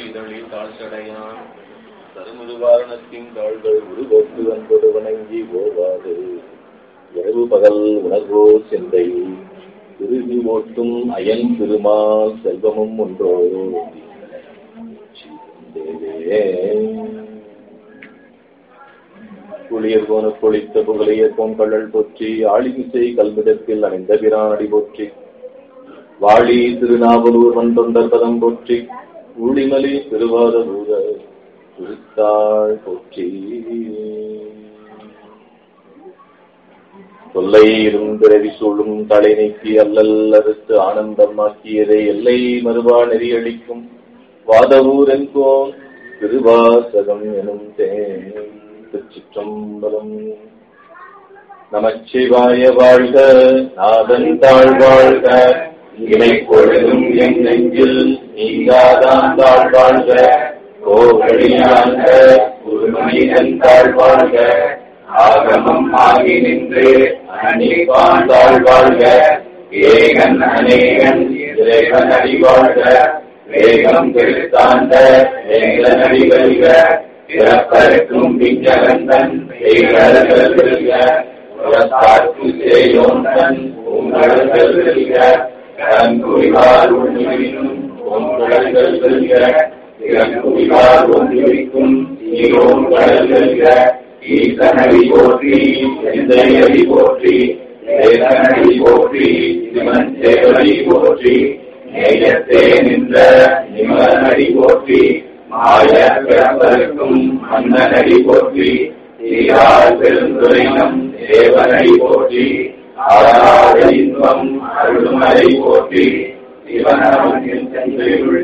செய்தொழி தாழ்ச்சடையான் தருமுருவாரணத்தின் தாள்கள் உருவோக்கு அன்போடு வணங்கி ஓவாது இரவு பகல் உணர்வோ சிந்தை திருகி ஓட்டும் அயன் திருமால் செல்வமும் ஒன்றோ தேவே புளியர் போன பொழித்த புகழைய பொங்கழல் போற்றி ஆளிமிசை கல்விடத்தில் அணிந்த பிரானடி போற்றி வாழி திருநாவலூர் வந்தொண்டர் பதம் போற்றி ஊழிமலி திருவாத பூத திருத்தாள் போற்றி தொல்லையிலும் பிறவி சூழும் தலை நீக்கி அல்லல் அறுத்து ஆனந்தமாக்கியதை எல்லை மறுவா நெறியளிக்கும் வாதவூரென்கோன் திருவாசகம் எனும் தேன் திருச்சிற்றம்பலம் நமச்சிவாய வாழ்க நாதன் தாழ் வாழ்க இணை பொழுதும் என் நெஞ்சில் நீங்காதான் தாழ் வாழ்க கோகழியாழ்க ஒரு மனிதன் தாழ் வாழ்க ஆகமம் ஆகி நின்று அணிவான் தாழ் வாழ்க ஏகன் அநேகன் இறைவன் அடி வாழ்க வேகம் பெருத்தாண்ட வேங்கன் அடி வருக பிறப்பருக்கும் பிஞ்சகந்தன் பேரர்கள் வெல்க புறத்தார்க்கு சேயோந்தன் உங்களர்கள் வெல்க கரங்குடிவார் ஒன்றினும் உங்களர்கள் வெல்க திறங்குடிவார் ஒன்றிருக்கும் ஈரோம் கடல் வெல்க ஈசனடி போற்றி எந்தையடி போற்றி தேசனடி போற்றி சிவன் சேவடி போற்றி நேயத்தே நின்ற நிமலனடி போற்றி மாய பிறப்பதற்கும் மன்னனடி போற்றி தீரார் பெருந்துரைனம் தேவனடி போற்றி ஆறாத இன்பம் அருள்மலை போற்றி சிவனவனின் சென்றையுள்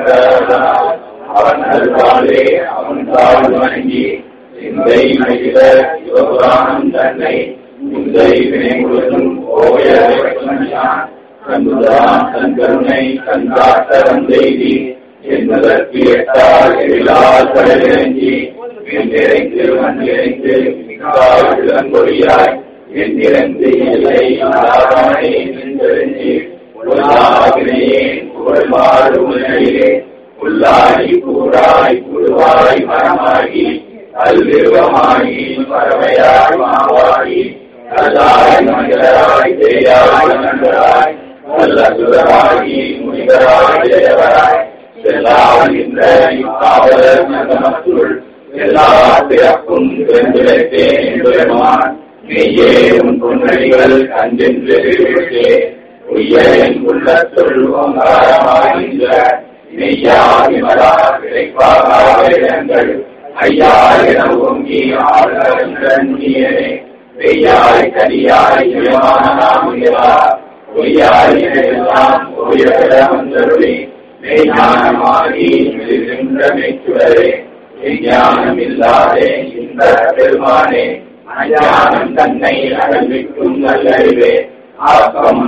அவன் அருளாலே அவன் தாழ் வணங்கி சிந்தை மகிழ சிவபுராணம் தன்னை முந்தை வினை முழுதும் ஓய கண்டுதான் தன் கருணை கண்காட்ட வந்தெய்தி என்பதற்கு எட்டால் எழிலால் கடலிறங்கி வெண்டிறைந்து மண்ணிறைந்து மிக்காவிளங்கொழியாய் வெண்டிறந்து இல்லை ஆராமனை நின்றெறிஞ்சி உள்ளாகினேன் புகழ்மாறு உலகிலே உள்ளாகி கூறாய் குழுவாய் மரமாகி அல்விருவமாகி பறவையாய் மாவாகி கல்லாய் மனிதராய் தேயாய் நன்றாய் நல்ல சுதராகி முனிவராய் தேவராய் செல்லாகின்ற இக்காவலர் நகமத்துள் எல்லா பிறப்பும் பிறந்திருத்தேன் பெருமான் மெய்யே உன் பொன்னடிகள் கண்டென்று உய்ய என் உள்ளத்துள் ஓங்காரமாகின்ற மெய்யா விமலா கிடைப்பாக வேதங்கள் ஐயா என ஓங்கி ஆளுநரே வெய்யாய் கரியாய் சிவமானா பொய்யாய் எல்லாம் ஓய்வர வந்தருளி மெய்ஞானமாகி மிகுந்த மெய்ச்சுடரே விஞ்ஞானம் இல்லாதே இந்த பெருமானே அஞ்ஞானம் தன்னை அகழ்விக்கும் நல்லறிவே ஆக்கம்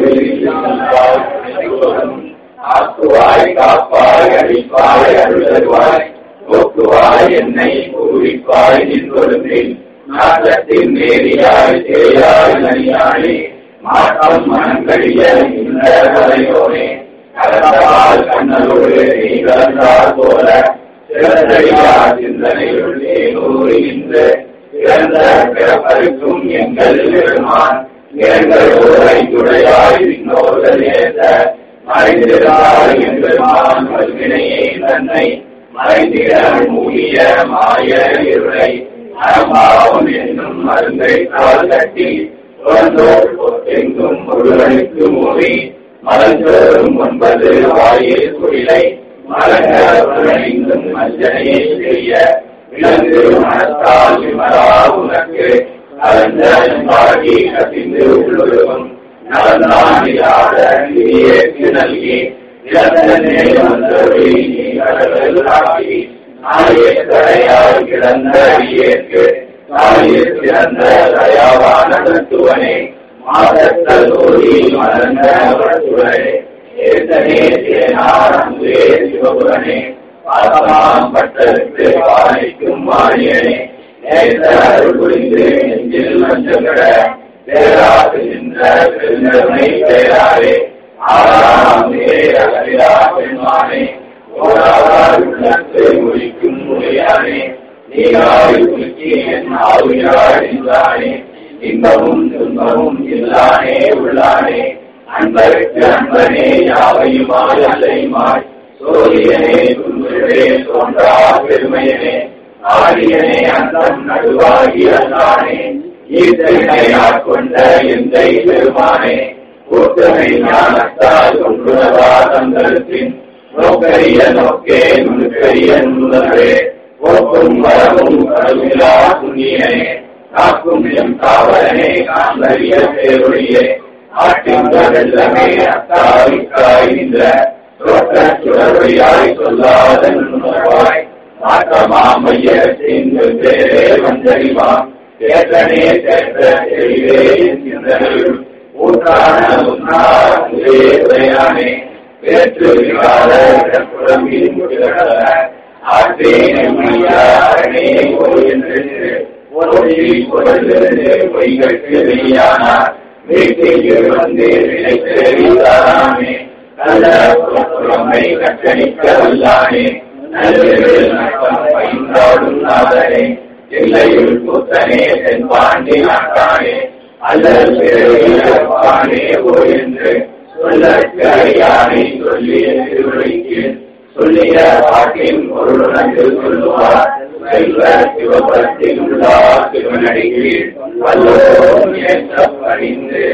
ஆக்குவாய் காப்பாய் அழிப்பாய் அருளருவாய் போக்குவாய் என்னை பூவிப்பாய் நின்றொழுந்தில் நாட்டத்தின் நேரியாய் தேயாய் நனியாளே மாற்றம் மனங்கழிய இந்த வரையோனே கலந்தால் கண்ணலோடு நீ கலந்தால் போல சிறந்தடியா சிந்தனையுள் ஏனூறுகின்ற இறந்த பிறப்பருக்கும் எங்கள் பெருமான் எங்களோரை துணையாய் விண்ணோர்கள் ஏற்ற மறைந்திருந்தால் எம்பெருமான் வல்வினையை தன்னை மறைந்திட மூடிய மாய இருளை அறம்பாவம் என்னும் மருந்தை கால் தட்டி பிறந்தோர் எங்கும் ஒருவனுக்கு மூடி மலர்ந்தோறும் ஒன்பது வாயில் குடிலை மலங்கும் மஞ்சனையை செய்ய விலங்கு மனத்தால் விமலா உனக்கு அலந்தாகி கசிந்து உள்ளும் நலந்தானியாத நிதியேற்கு நல்கி இழந்த நேரம் நீ கடலில் ஆகி நாயே கரையால் கிடந்த அடியேற்கு தாயே சிறந்த தயாவான தத்துவனே மாதத்தல் ஒளி மலர்ந்த வட்டுவனே ஏத்தனே தேனாரம்பே சிவபுரனே பாதமாம் பட்டருக்கு பானைக்கும் மானியனே நேச அருள் புரிந்து நெஞ்சில் மஞ்சங்கட பேராது நின்ற பெருந்தமை பேராரே ஆறாம் அகலிலா பெருமானே ஓராவாறு நீராய் உனக்கே என் ஆவியாய் நின்றானே இன்பமும் துன்பமும் இல்லானே உள்ளானே அன்பருக்கு அன்பனே யாவையுமாய் அல்லையுமாய் சோழியனே துன்புழே தோன்றா பெருமையனே ஆரியனே அந்தம் நடுவாகி அல்லானே ஈர்த்தனை ஆட்கொண்ட எந்தை பெருமானே கூட்டமை ஞானத்தால் கொண்டுணவா தங்களுக்கின் நோக்கரிய நோக்கே நுணுக்கரிய நுணர்வே போக்கும் வரவும் கருவிலா புண்ணியனே காக்கும் எம் காவலனே காந்தரிய பேரொழியே ஆட்டின் வெள்ளமே அத்தாவிக்காய்கின்ற தோற்ற சுடர்வழியாய் சொல்லாத நுணர்வாய் மாற்றமாமையத்தின் வெவ்வேறே வந்தறிவா ஏற்றனே தேற்ற தெளிவே சிந்தனையுள் ஊற்றான உன்னாரே உரையானே வேற்று விகார புறம்பின் கிடக்க ஆற்றே நெம்மையாரணே ஒரு என்று ஒருத்தி பொருளிருந்து பொய்கற்கு வெளியானார் வீட்டிற்கு வந்து விளைத்தறிந்தாராமே நல்ல புறமை கட்டணிக்க வல்லானே நல்ல நட்டம் பயின்றாடும் நாதனே எல்லையுள் கூத்தனே தென்பாண்டி நாட்டானே அல்லல் பிறவியானே ஓ என்று சொல்லற்கு அறியானை சொல்லிய திருவிழிக்கு சொல்லிய பாட்டின் பொருளுணர்ந்து சொல்லுவார் செல்வ சிவபுரத்தில் உள்ளார் திருவனடியில் வல்லோரும் ஏற்ற பணிந்து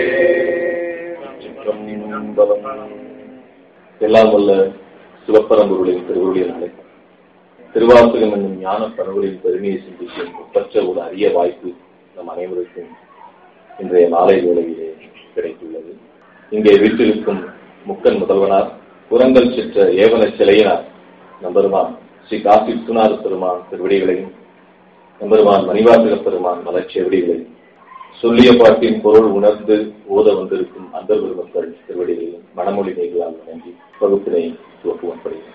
எல்லாம் வல்ல சிவப்பரம்பொருளின் திருவுருளிய நாளை திருவாசகம் என்னும் ஞான பரவலின் பெருமையை சிந்திக்கும் ஒப்பற்ற ஒரு அரிய வாய்ப்பு நம் அனைவருக்கும் இன்றைய நாளை வேளையிலே கிடைத்துள்ளது இங்கே வீட்டிருக்கும் முக்கன் முதல்வனார் புறங்கள் சென்ற ஏவன சிலையினார் நம்பெருமான் ஸ்ரீ காசி விஸ்வநாத பெருமான் திருவடிகளையும் நம்பெருமான் மணிவாசக பெருமான் மலர்ச்செவடிகளையும் சொல்லிய பாட்டின் பொருள் உணர்ந்து ஓத வந்திருக்கும் அந்தர்வர் மக்கள் திருவடிகளையும் மணமொழி நெய்களால் வணங்கி வகுப்பினை துவக்குவப்படுகிறேன்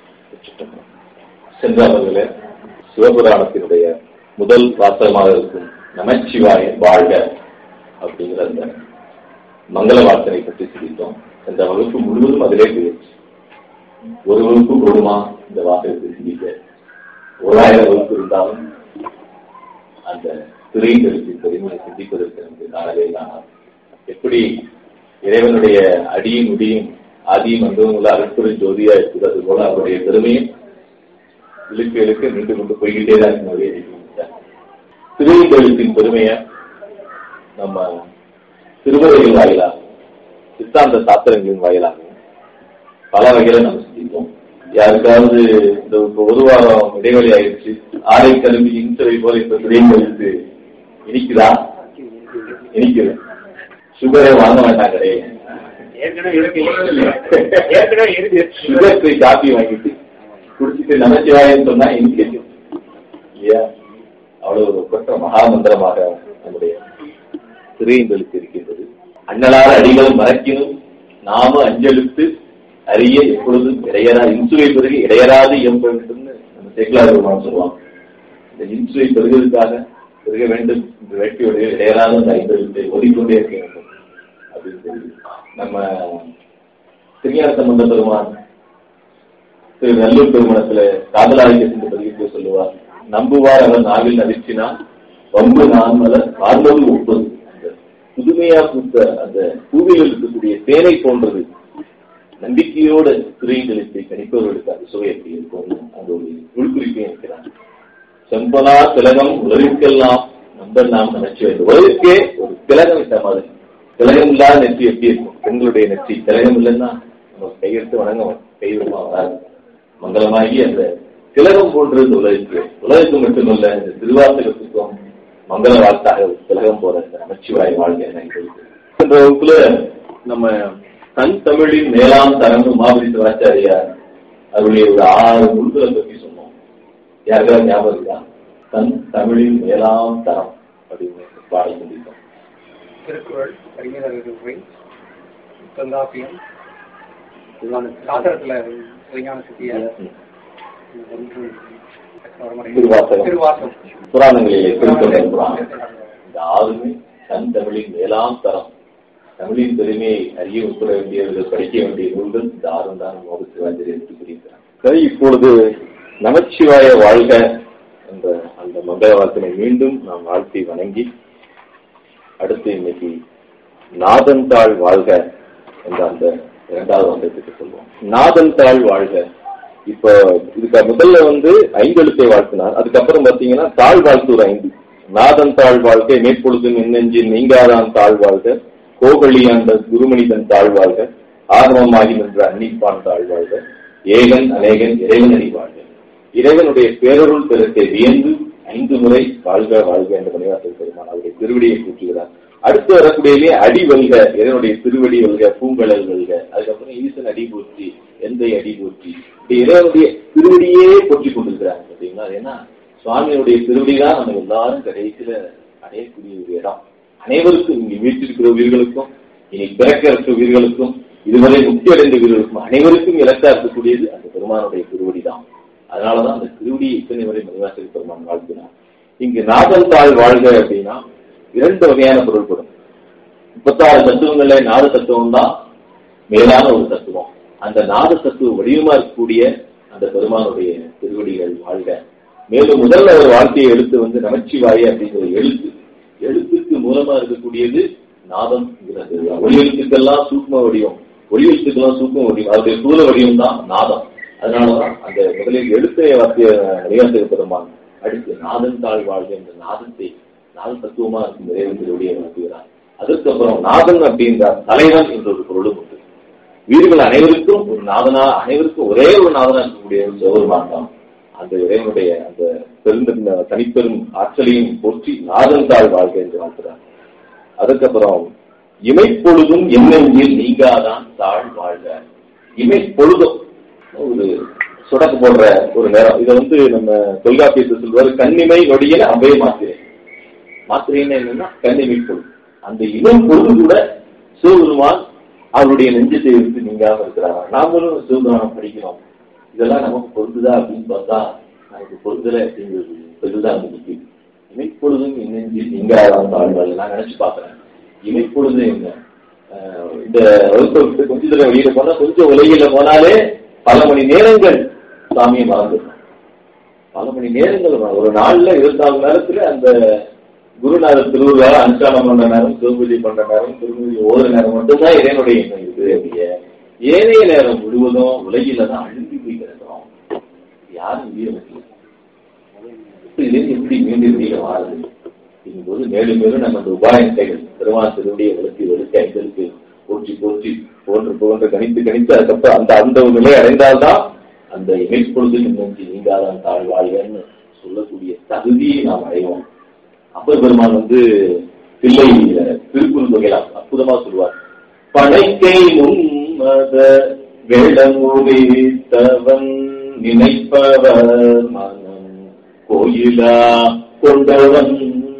சென்ற அவர்களே சிவபுராணத்தினுடைய முதல் வாசகமாக இருக்கும் நமச்சிவாய வாழ்க அப்படிங்கிற அந்த மங்கள வார்த்தனை பற்றி சிரித்தோம் இந்த வகுப்பு முழுவதும் அதிலே போயிடுச்சு ஒரு வகுப்பு போடுமா இந்த வாசகத்தை சிரிக்க ஓராயிரம் வகுப்பு இருந்தாலும் அந்த திரைகளுக்கு பெருமையை சிந்திப்பதற்கு நமக்கு காணவே காணாது எப்படி இறைவனுடைய அடியும் முடியும் ஆதியும் அன்பும் உள்ள அருட்பெரும் ஜோதியா இருக்குது அது போல அவருடைய பெருமையும் இழுக்க இழுக்க நீண்டு கொண்டு போய்கிட்டே தான் இருக்கிறதே திருவிந்தெழுத்தின் பெருமையை நம்ம திருவரையின் வாயிலாக சித்தாந்த சாத்திரங்களின் வாயிலாக பல வகையில நம்ம சிந்திப்போம் யாருக்காவது இந்த இப்ப ஒரு வாரம் இடைவெளி ஆயிடுச்சு ஆலை கருவி இன்சவை போல இப்ப திருவிந்தெழுத்து இனிக்குதா இனிக்குது சுகரை வாங்க மாட்டாங்க கிடையாது ஏற்கனவே இருக்கு ஏற்கனவே இருக்கு சுகர் ஃப்ரீ காபி வாங்கிட்டு குடிச்சிட்டு நமச்சிவாயன்னு சொன்னா இனிக்குது இல்லையா அவ்வளவு ஒரு கொற்ற மகாமந்திரமாக நம்முடைய திரையெழுத்து இருக்கின்றது அண்ணலார் அடிகள் மறக்கினும் நாம அஞ்செழுத்து அறிய எப்பொழுதும் இடையரா இன்சுவை பெருகி இடையராது எம்ப வேண்டும்னு நம்ம சேக்கலார் பெருமான் சொல்லுவாங்க இந்த இன்சுவை பெருகிறதுக்காக பெருக வேண்டும் இந்த வேட்கையுடைய இடையராத அந்த ஐந்தெழுத்தை ஓடிக்கொண்டே இருக்க வேண்டும் அப்படின்னு சொல்லி நம்ம திருஞான சம்பந்த பெருமான் திரு நல்லூர் திருமணத்துல காதலாளிக்க சென்று பதிவிட்டு சொல்லுவார் நம்புவார் அவர் நாவில் நடிச்சினா வம்பு நான்மலர் பார்வது ஒப்பது அந்த புதுமையா பூத்த அந்த பூவியில் இருக்கக்கூடிய தேனை போன்றது நம்பிக்கையோட திரைகளித்தை கணிப்பவர்களுக்கு அது சுவை எப்படி இருக்கும் அந்த ஒரு உள்குறிப்பை இருக்கிறார் செம்பனா திலகம் உலகிற்கெல்லாம் நம்ப நாம் நினைச்சு வேண்டும் உலகிற்கே ஒரு திலகம் இட்ட மாதிரி திலகம் இல்லாத நெற்றி எப்படி இருக்கும் பெண்களுடைய நெற்றி திலகம் இல்லைன்னா நம்ம கையெடுத்து வணங்க கைவிடமா வராது மங்களமாகி அந்த திலகம் போன்றது உலகிற்கு உலகத்துக்கு மட்டுமல்ல இந்த திருவாசகத்துக்கும் மங்கள வாழ்த்தாக திலகம் போற இந்த நமச்சிவாய் வாழ்க்கை என்ற வகுப்புல நம்ம தன் தமிழின் மேலாம் தரம் மாபதி சிவாச்சாரியார் அவருடைய ஒரு ஆறு நூல்களை பற்றி சொன்னோம் யாருக்காவது ஞாபகம் இருக்கா தன் தமிழின் மேலாம் தரம் அப்படின்னு பாடல் சொல்லிட்டோம் திருக்குறள் அறிஞர் உரை தொல்காப்பியம் சாஸ்திரத்துல விஞ்ஞான சித்தியார் ஒன்று திருவாசகம். திருவாசகம் புராணங்களிலே திருத்தொண்டர் புராணம் இந்த ஆறுமே தன் தமிழின் மேலாம் தரம் தமிழின் பெருமையை அறிய உட்பட வேண்டியவர்கள் படிக்க வேண்டிய நூல்கள் இந்த ஆறும் தான் மோக சிவாஜி எடுத்து புரிகிறார் சரி இப்பொழுது நமச்சிவாய வாழ்க என்ற அந்த இந்த மங்கள வாழ்த்தினை மீண்டும் நாம் வாழ்த்தி வணங்கி அடுத்து இன்னைக்கு நாதன் தாழ் வாழ்க என்ற அந்த இரண்டாவது வந்தத்துக்கு சொல்லுவோம் நாதன் தாழ் வாழ்க இப்ப இதுக்கு முதல்ல வந்து ஐந்தெழுத்தை வாழ்த்தினார் அதுக்கப்புறம் பாத்தீங்கன்னா தாழ் வாழ்த்து ஒரு ஐந்து நாதன் தாழ் வாழ்க்கை மேற்பொழுது மின்னஞ்சி நீங்காதான் தாழ் வாழ்க கோகழி அந்த குருமனிதன் தாழ் வாழ்க ஆகமமாகி நின்ற அன்னிப்பான் தாழ் வாழ்க ஏகன் அநேகன் இறைவன் அறி வாழ்க இறைவனுடைய பேரருள் பெருத்தை வியந்து ஐந்து முறை வாழ்க வாழ்க என்ற மணிவாசல் பெருமான் அவருடைய திருவடியை கூட்டுகிறார் அடுத்து வரக்கூடியவே அடி வெல்க இறைவனுடைய திருவடி வெல்க பூங்கழல் வெல்க அதுக்கப்புறம் ஈசன் அடி போற்றி எந்தை அடி போற்றி இப்படி இறைவனுடைய திருவடியே போற்றி கொண்டிருக்கிறாங்க பார்த்தீங்களா அது ஏன்னா சுவாமியுடைய திருவடி தான் நம்ம எல்லாரும் கடைசியில அடையக்கூடிய ஒரு இடம் அனைவருக்கும் இங்கு வீட்டிருக்கிற உயிர்களுக்கும் இனி பிறக்க இருக்க உயிர்களுக்கும் இதுவரை முக்தி அடைந்த உயிர்களுக்கும் அனைவருக்கும் இலக்கா இருக்கக்கூடியது அந்த பெருமானுடைய திருவடி தான் அதனாலதான் அந்த திருவடியை இத்தனை வரை மணிவாசல் பெருமான் வாழ்த்தினார் இங்கு நாதல் தாழ் வாழ்க அப்படின்னா இரண்டு வகையான பொருள்படும் முப்பத்தாறு தத்துவங்கள்ல நாத தத்துவம் தான் மேலான ஒரு தத்துவம் அந்த நாத தத்துவ வடிவமா இருக்கக்கூடிய அந்த பெருமானுடைய திருவடிகள் வாழ்க மேலும் முதல்ல ஒரு வார்த்தையை எழுத்து வந்து நமச்சிவாய அப்படிங்கிற எழுத்து எழுத்துக்கு மூலமா இருக்கக்கூடியது நாதம் ஒளி எழுத்துக்கெல்லாம் சூக்ம வடிவம் ஒளி எழுத்துக்கெல்லாம் சூக்ம வடிவம் அதனுடைய சூழ வடிவம் தான் நாதம் அதனாலதான் அந்த முதலில் எழுத்தை வார்த்தைய நிலையாசிரியர் பெருமான் அடுத்து நாதன் தாழ் வாழ்க என்ற நாதத்தை நாத தத்துவமா இருக்கும் இறைவனுடைய நடத்துகிறார் அதற்கப்புறம் நாதன் அப்படின்றார் தலைவன் என்ற ஒரு பொருளும் உண்டு வீடுகள் அனைவருக்கும் ஒரு நாதனா அனைவருக்கும் ஒரே ஒரு நாதனா இருக்கக்கூடிய ஒரு சிவபெருமான் தான் அந்த இறைவனுடைய அந்த பெருந்த தனிப்பெரும் ஆற்றலையும் போற்றி நாதன் தாழ் வாழ்க என்று வாழ்கிறார் அதுக்கப்புறம் இமைப்பொழுதும் என்னெஞ்சில் நீங்காதான் தாழ் வாழ்க இமைப்பொழுதும் ஒரு சுடக்கு போடுற ஒரு நேரம் இதை வந்து நம்ம தொல்காப்பியத்தை சொல்வாரு கண்ணிமை நொடியில அவைய மாத்திரை மாத்திரைன்னு என்னன்னா கண்ணிமை பொழுது அந்த இளம் பொழுது கூட சிவபெருமான் அவருடைய நெஞ்சத்தை இருந்து நீங்காம இருக்கிறாங்க நாமளும் சிவபெருமானம் படிக்கிறோம் இதெல்லாம் நமக்கு பொருந்துதா அப்படின்னு பார்த்தா நமக்கு பொருந்தல அப்படிங்கிறது பெருதான் முக்கியம் இமைப்பொழுதும் நெஞ்சு நீங்காதான் தாழ்வாள் நான் நினைச்சு பாக்குறேன் இமைப்பொழுது என்ன இந்த வகுப்பை விட்டு கொஞ்ச தடவை வெளியில போனா கொஞ்சம் உலகில போனாலே பல மணி நேரங்கள் சாமியை மறந்துடும் பல மணி நேரங்கள் ஒரு நாள்ல இருபத்தி நாலு நேரத்துல அந்த குருநாதர் திருவிழா அனுஷ்டானம் பண்ற நேரம் திருப்பதி பண்ற நேரம் திருப்பதி ஓதுற நேரம் மட்டும்தான் இறைவனுடைய எண்ணம் இருக்குது அப்படிய ஏனைய நேரம் முழுவதும் உலகில தான் அழுந்தி போய் கிடக்கிறோம் யாரும் வீரம் வைக்கல இதுலேருந்து எப்படி மீண்டும் வெளியில மாறுது போது மேலும் மேலும் நம்ம அந்த உபாயத்தைகள் பெருமாள் திருவடியை வெளுத்தி வெளுத்தி ஐந்தலுக்கு போற்றி போற்றி போன்று போன்று கணித்து கணித்து அதுக்கப்புறம் அந்த அந்த ஒரு நிலை அடைந்தால்தான் அந்த இமைப்பொழுது நோக்கி நீங்காதான் தாழ்வாழ்கன்னு சொல்லக்கூடிய தகுதியை நாம் அடைவோம் அப்பர் பெருமான் வந்து பிள்ளை திருக்குறள் தொகையில அற்புதமா சொல்லுவார் படைக்கை முன்மத வேடமுடித்தவன் நினைப்பவர் மனம் கோயிலா கொண்டவன்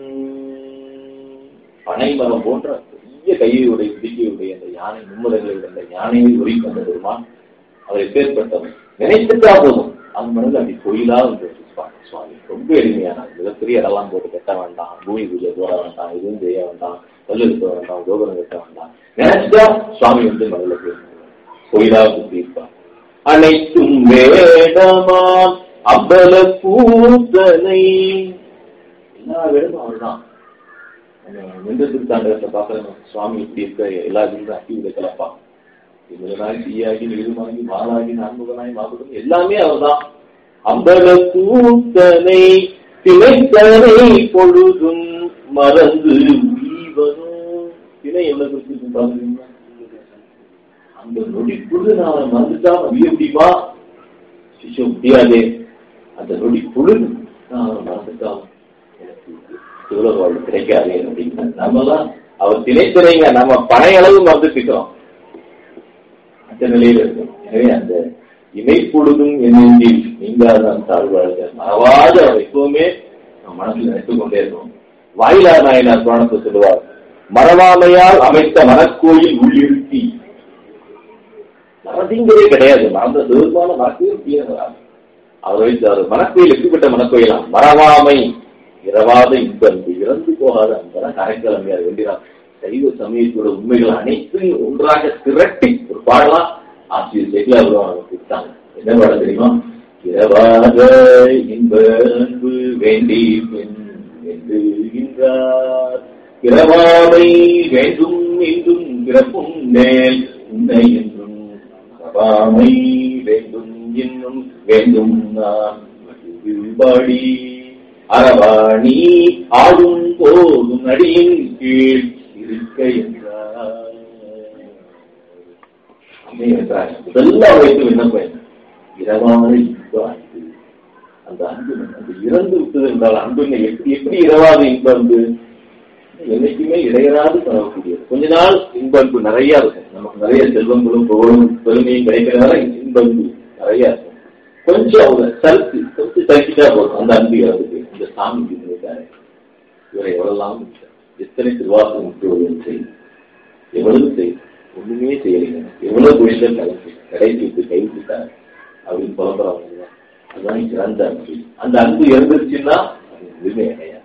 பனைமரம் போன்ற பெரிய கையுடைய பிடிக்கையுடைய அந்த யானை மும்முறைகளை அந்த யானையை ஒழிக்கும் அந்த பெருமான் அவரை பேர்பட்டவன் நினைத்துட்டா போதும் அந்த மனதில் அப்படி கோயிலா வந்து சுவாமி ரொம்ப எளிமையான மிகப்பெரிய இடம்லாம் போட்டு கட்ட வேண்டாம் பூமி பூஜை போட வேண்டாம் எதுவும் செய்ய வேண்டாம் கல் எடுக்க வேண்டாம் கோபுரம் கட்ட வேண்டாம் நினைச்சா சுவாமி வந்து மனதில் பேசுவாங்க கோயிலா சுத்தி இருப்பார் அனைத்தும் வேடமாம் அம்பல பூத்தனை எல்லா வேடமும் அவள்தான் நின்ற திருத்தாண்டகத்தை பார்க்கறேன் சுவாமி இப்படி இருக்க எல்லா இதுவும் அட்டி விட கலப்பா முதலாகி தீயாகி நிறுவனாகி மாலாகி நான்முகனாய் மாபுதம் எல்லாமே அவர்தான் அம்பல கூத்தனை திணைத்தனை பொழுதும் மறந்து உய்வனும் திணை எவ்வளவு குறிச்சு பாக்குறீங்களா அந்த நொடிக்குழு நான் அவனை மறந்துட்டாம அறிய முடியுமா சிஷம் முடியாதே அந்த நொடிக்குழு நான் அவனை மறந்துட்டாம எனக்கு சிவலோக வாழ்வு கிடைக்காது அப்படின்னு நம்ம தான் அவர் திணைத்துறைங்க நம்ம பழைய அளவு மறந்துட்டோம் அந்த நிலையில இருக்கும் எனவே அந்த இமைப்பொழுதும் என்னென்றில் நீங்காதான் தாழ்வாழ்க மறவாத அவர் எப்பவுமே நம்ம மனசுல நினைத்துக் கொண்டே இருக்கும் வாயிலார் நாயனார் புராணத்தை சொல்லுவார் மறவாமையால் அமைத்த மனக்கோயில் உள்ளிருத்தி மறதிங்கிறதே கிடையாது மறந்த சிவருமான மறக்கவே வராது அவர் வைத்தார் மனக்கோயில் எப்படிப்பட்ட மனக்கோயிலாம் மறவாமை இரவாத இன்பந்து இறந்து போகாத அன்பதான் கரைக்கிழமையார் வேண்டினார் சைவ சமயத்தோட உண்மைகள் அனைத்தையும் ஒன்றாக திரட்டி ஒரு பாடலாம் ஆசிரியர் ஜெயிலா கொடுத்தாங்க என்ன பாடம் தெரியுமா இரவாத இன்ப அன்பு வேண்டி பெண் வேண்டுகின்றார் பிறவாமை வேண்டும் என்றும் பிறப்பும் மேல் உன்னை என்றும் மறவாமை வேண்டும் என்னும் வேண்டும் நான் பாடி அரவாணி ஆடும் போதும் அடியின் கீழ் இருக்க என்றார் அம்மை என்றார் இதெல்லாம் வைத்து விண்ணப்பம் என்ன இரவான இன்ப அன்பு அந்த அன்பு அந்த இறந்து விட்டது என்றால் அன்பு என்ன? எப்படி எப்படி இரவாத இன்ப அன்பு என்னைக்குமே இடையராது பரவக்கூடியது கொஞ்ச நாள் இன்ப அன்பு நிறைய இருக்கும் நமக்கு நிறைய செல்வங்களும் புகழும் பெருமையும் கிடைக்கிறதால இன்ப அன்பு நிறைய இருக்கும் கொஞ்சம் அவங்க சறுத்து கொஞ்சம் சறுக்கிட்டா போதும் அந்த அன்பு இறந்துட்டு இந்த சாமி இருக்காரு இவரை எவ்வளவு எத்தனை திருவாசகம் முற்றுவதும் செய்யும் எவ்வளவு செய்யும் ஒண்ணுமே செய்யலைங்க எவ்வளவு தொழில்கள் கலந்து கடைசி விட்டு கை விட்டார் அப்படின்னு புலம்புறாங்க அதுதான் சிறந்த அன்பு அந்த அன்பு இறந்துருச்சுன்னா அது எதுவுமே கிடையாது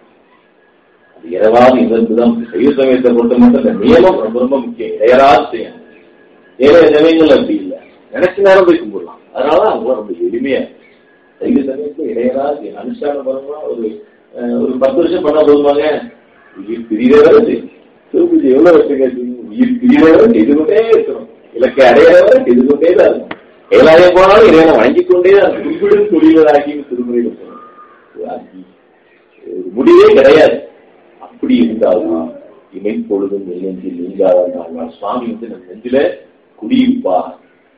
அது இரவாத இறந்து தான் சைவ சமயத்தை பொறுத்த மட்டும் இந்த நியமம் ரொம்ப ரொம்ப முக்கியம் இடையராது செய்யணும் ஏழை சமயங்கள் அப்படி இல்லை நினைச்ச நேரம் போய் கும்பிடலாம் அதனால அவங்க ரொம்ப எளிமையா சைவ சமயத்துல இடையராது அனுஷ்டான பரமா ஒரு அஹ், ஒரு பத்து வருஷம் பண்ணா போதுமாங்க உயிர் பிரியவரை செய்யும் சிவபூஜை எவ்வளவு வருஷம் கேட்டீங்க உயிர் பிரியவரை செய்து கொண்டே இருக்கணும் இலக்கை அடையவரை செய்து கொண்டே தான் இருக்கணும் கைலாயம் போனாலும் இறைவனை வணங்கிக் கொண்டே தான் இருக்கணும். குறிப்பிடும் தொழிலாகி திருமுறையில் சொல்லணும் ஆகி, ஒரு முடிவே கிடையாது அப்படி இருந்தாலும் இமை பொழுதும் நெஞ்சத்தில் நீங்காதான் சுவாமி வந்து நம்ம நெஞ்சில குடியிருப்பார்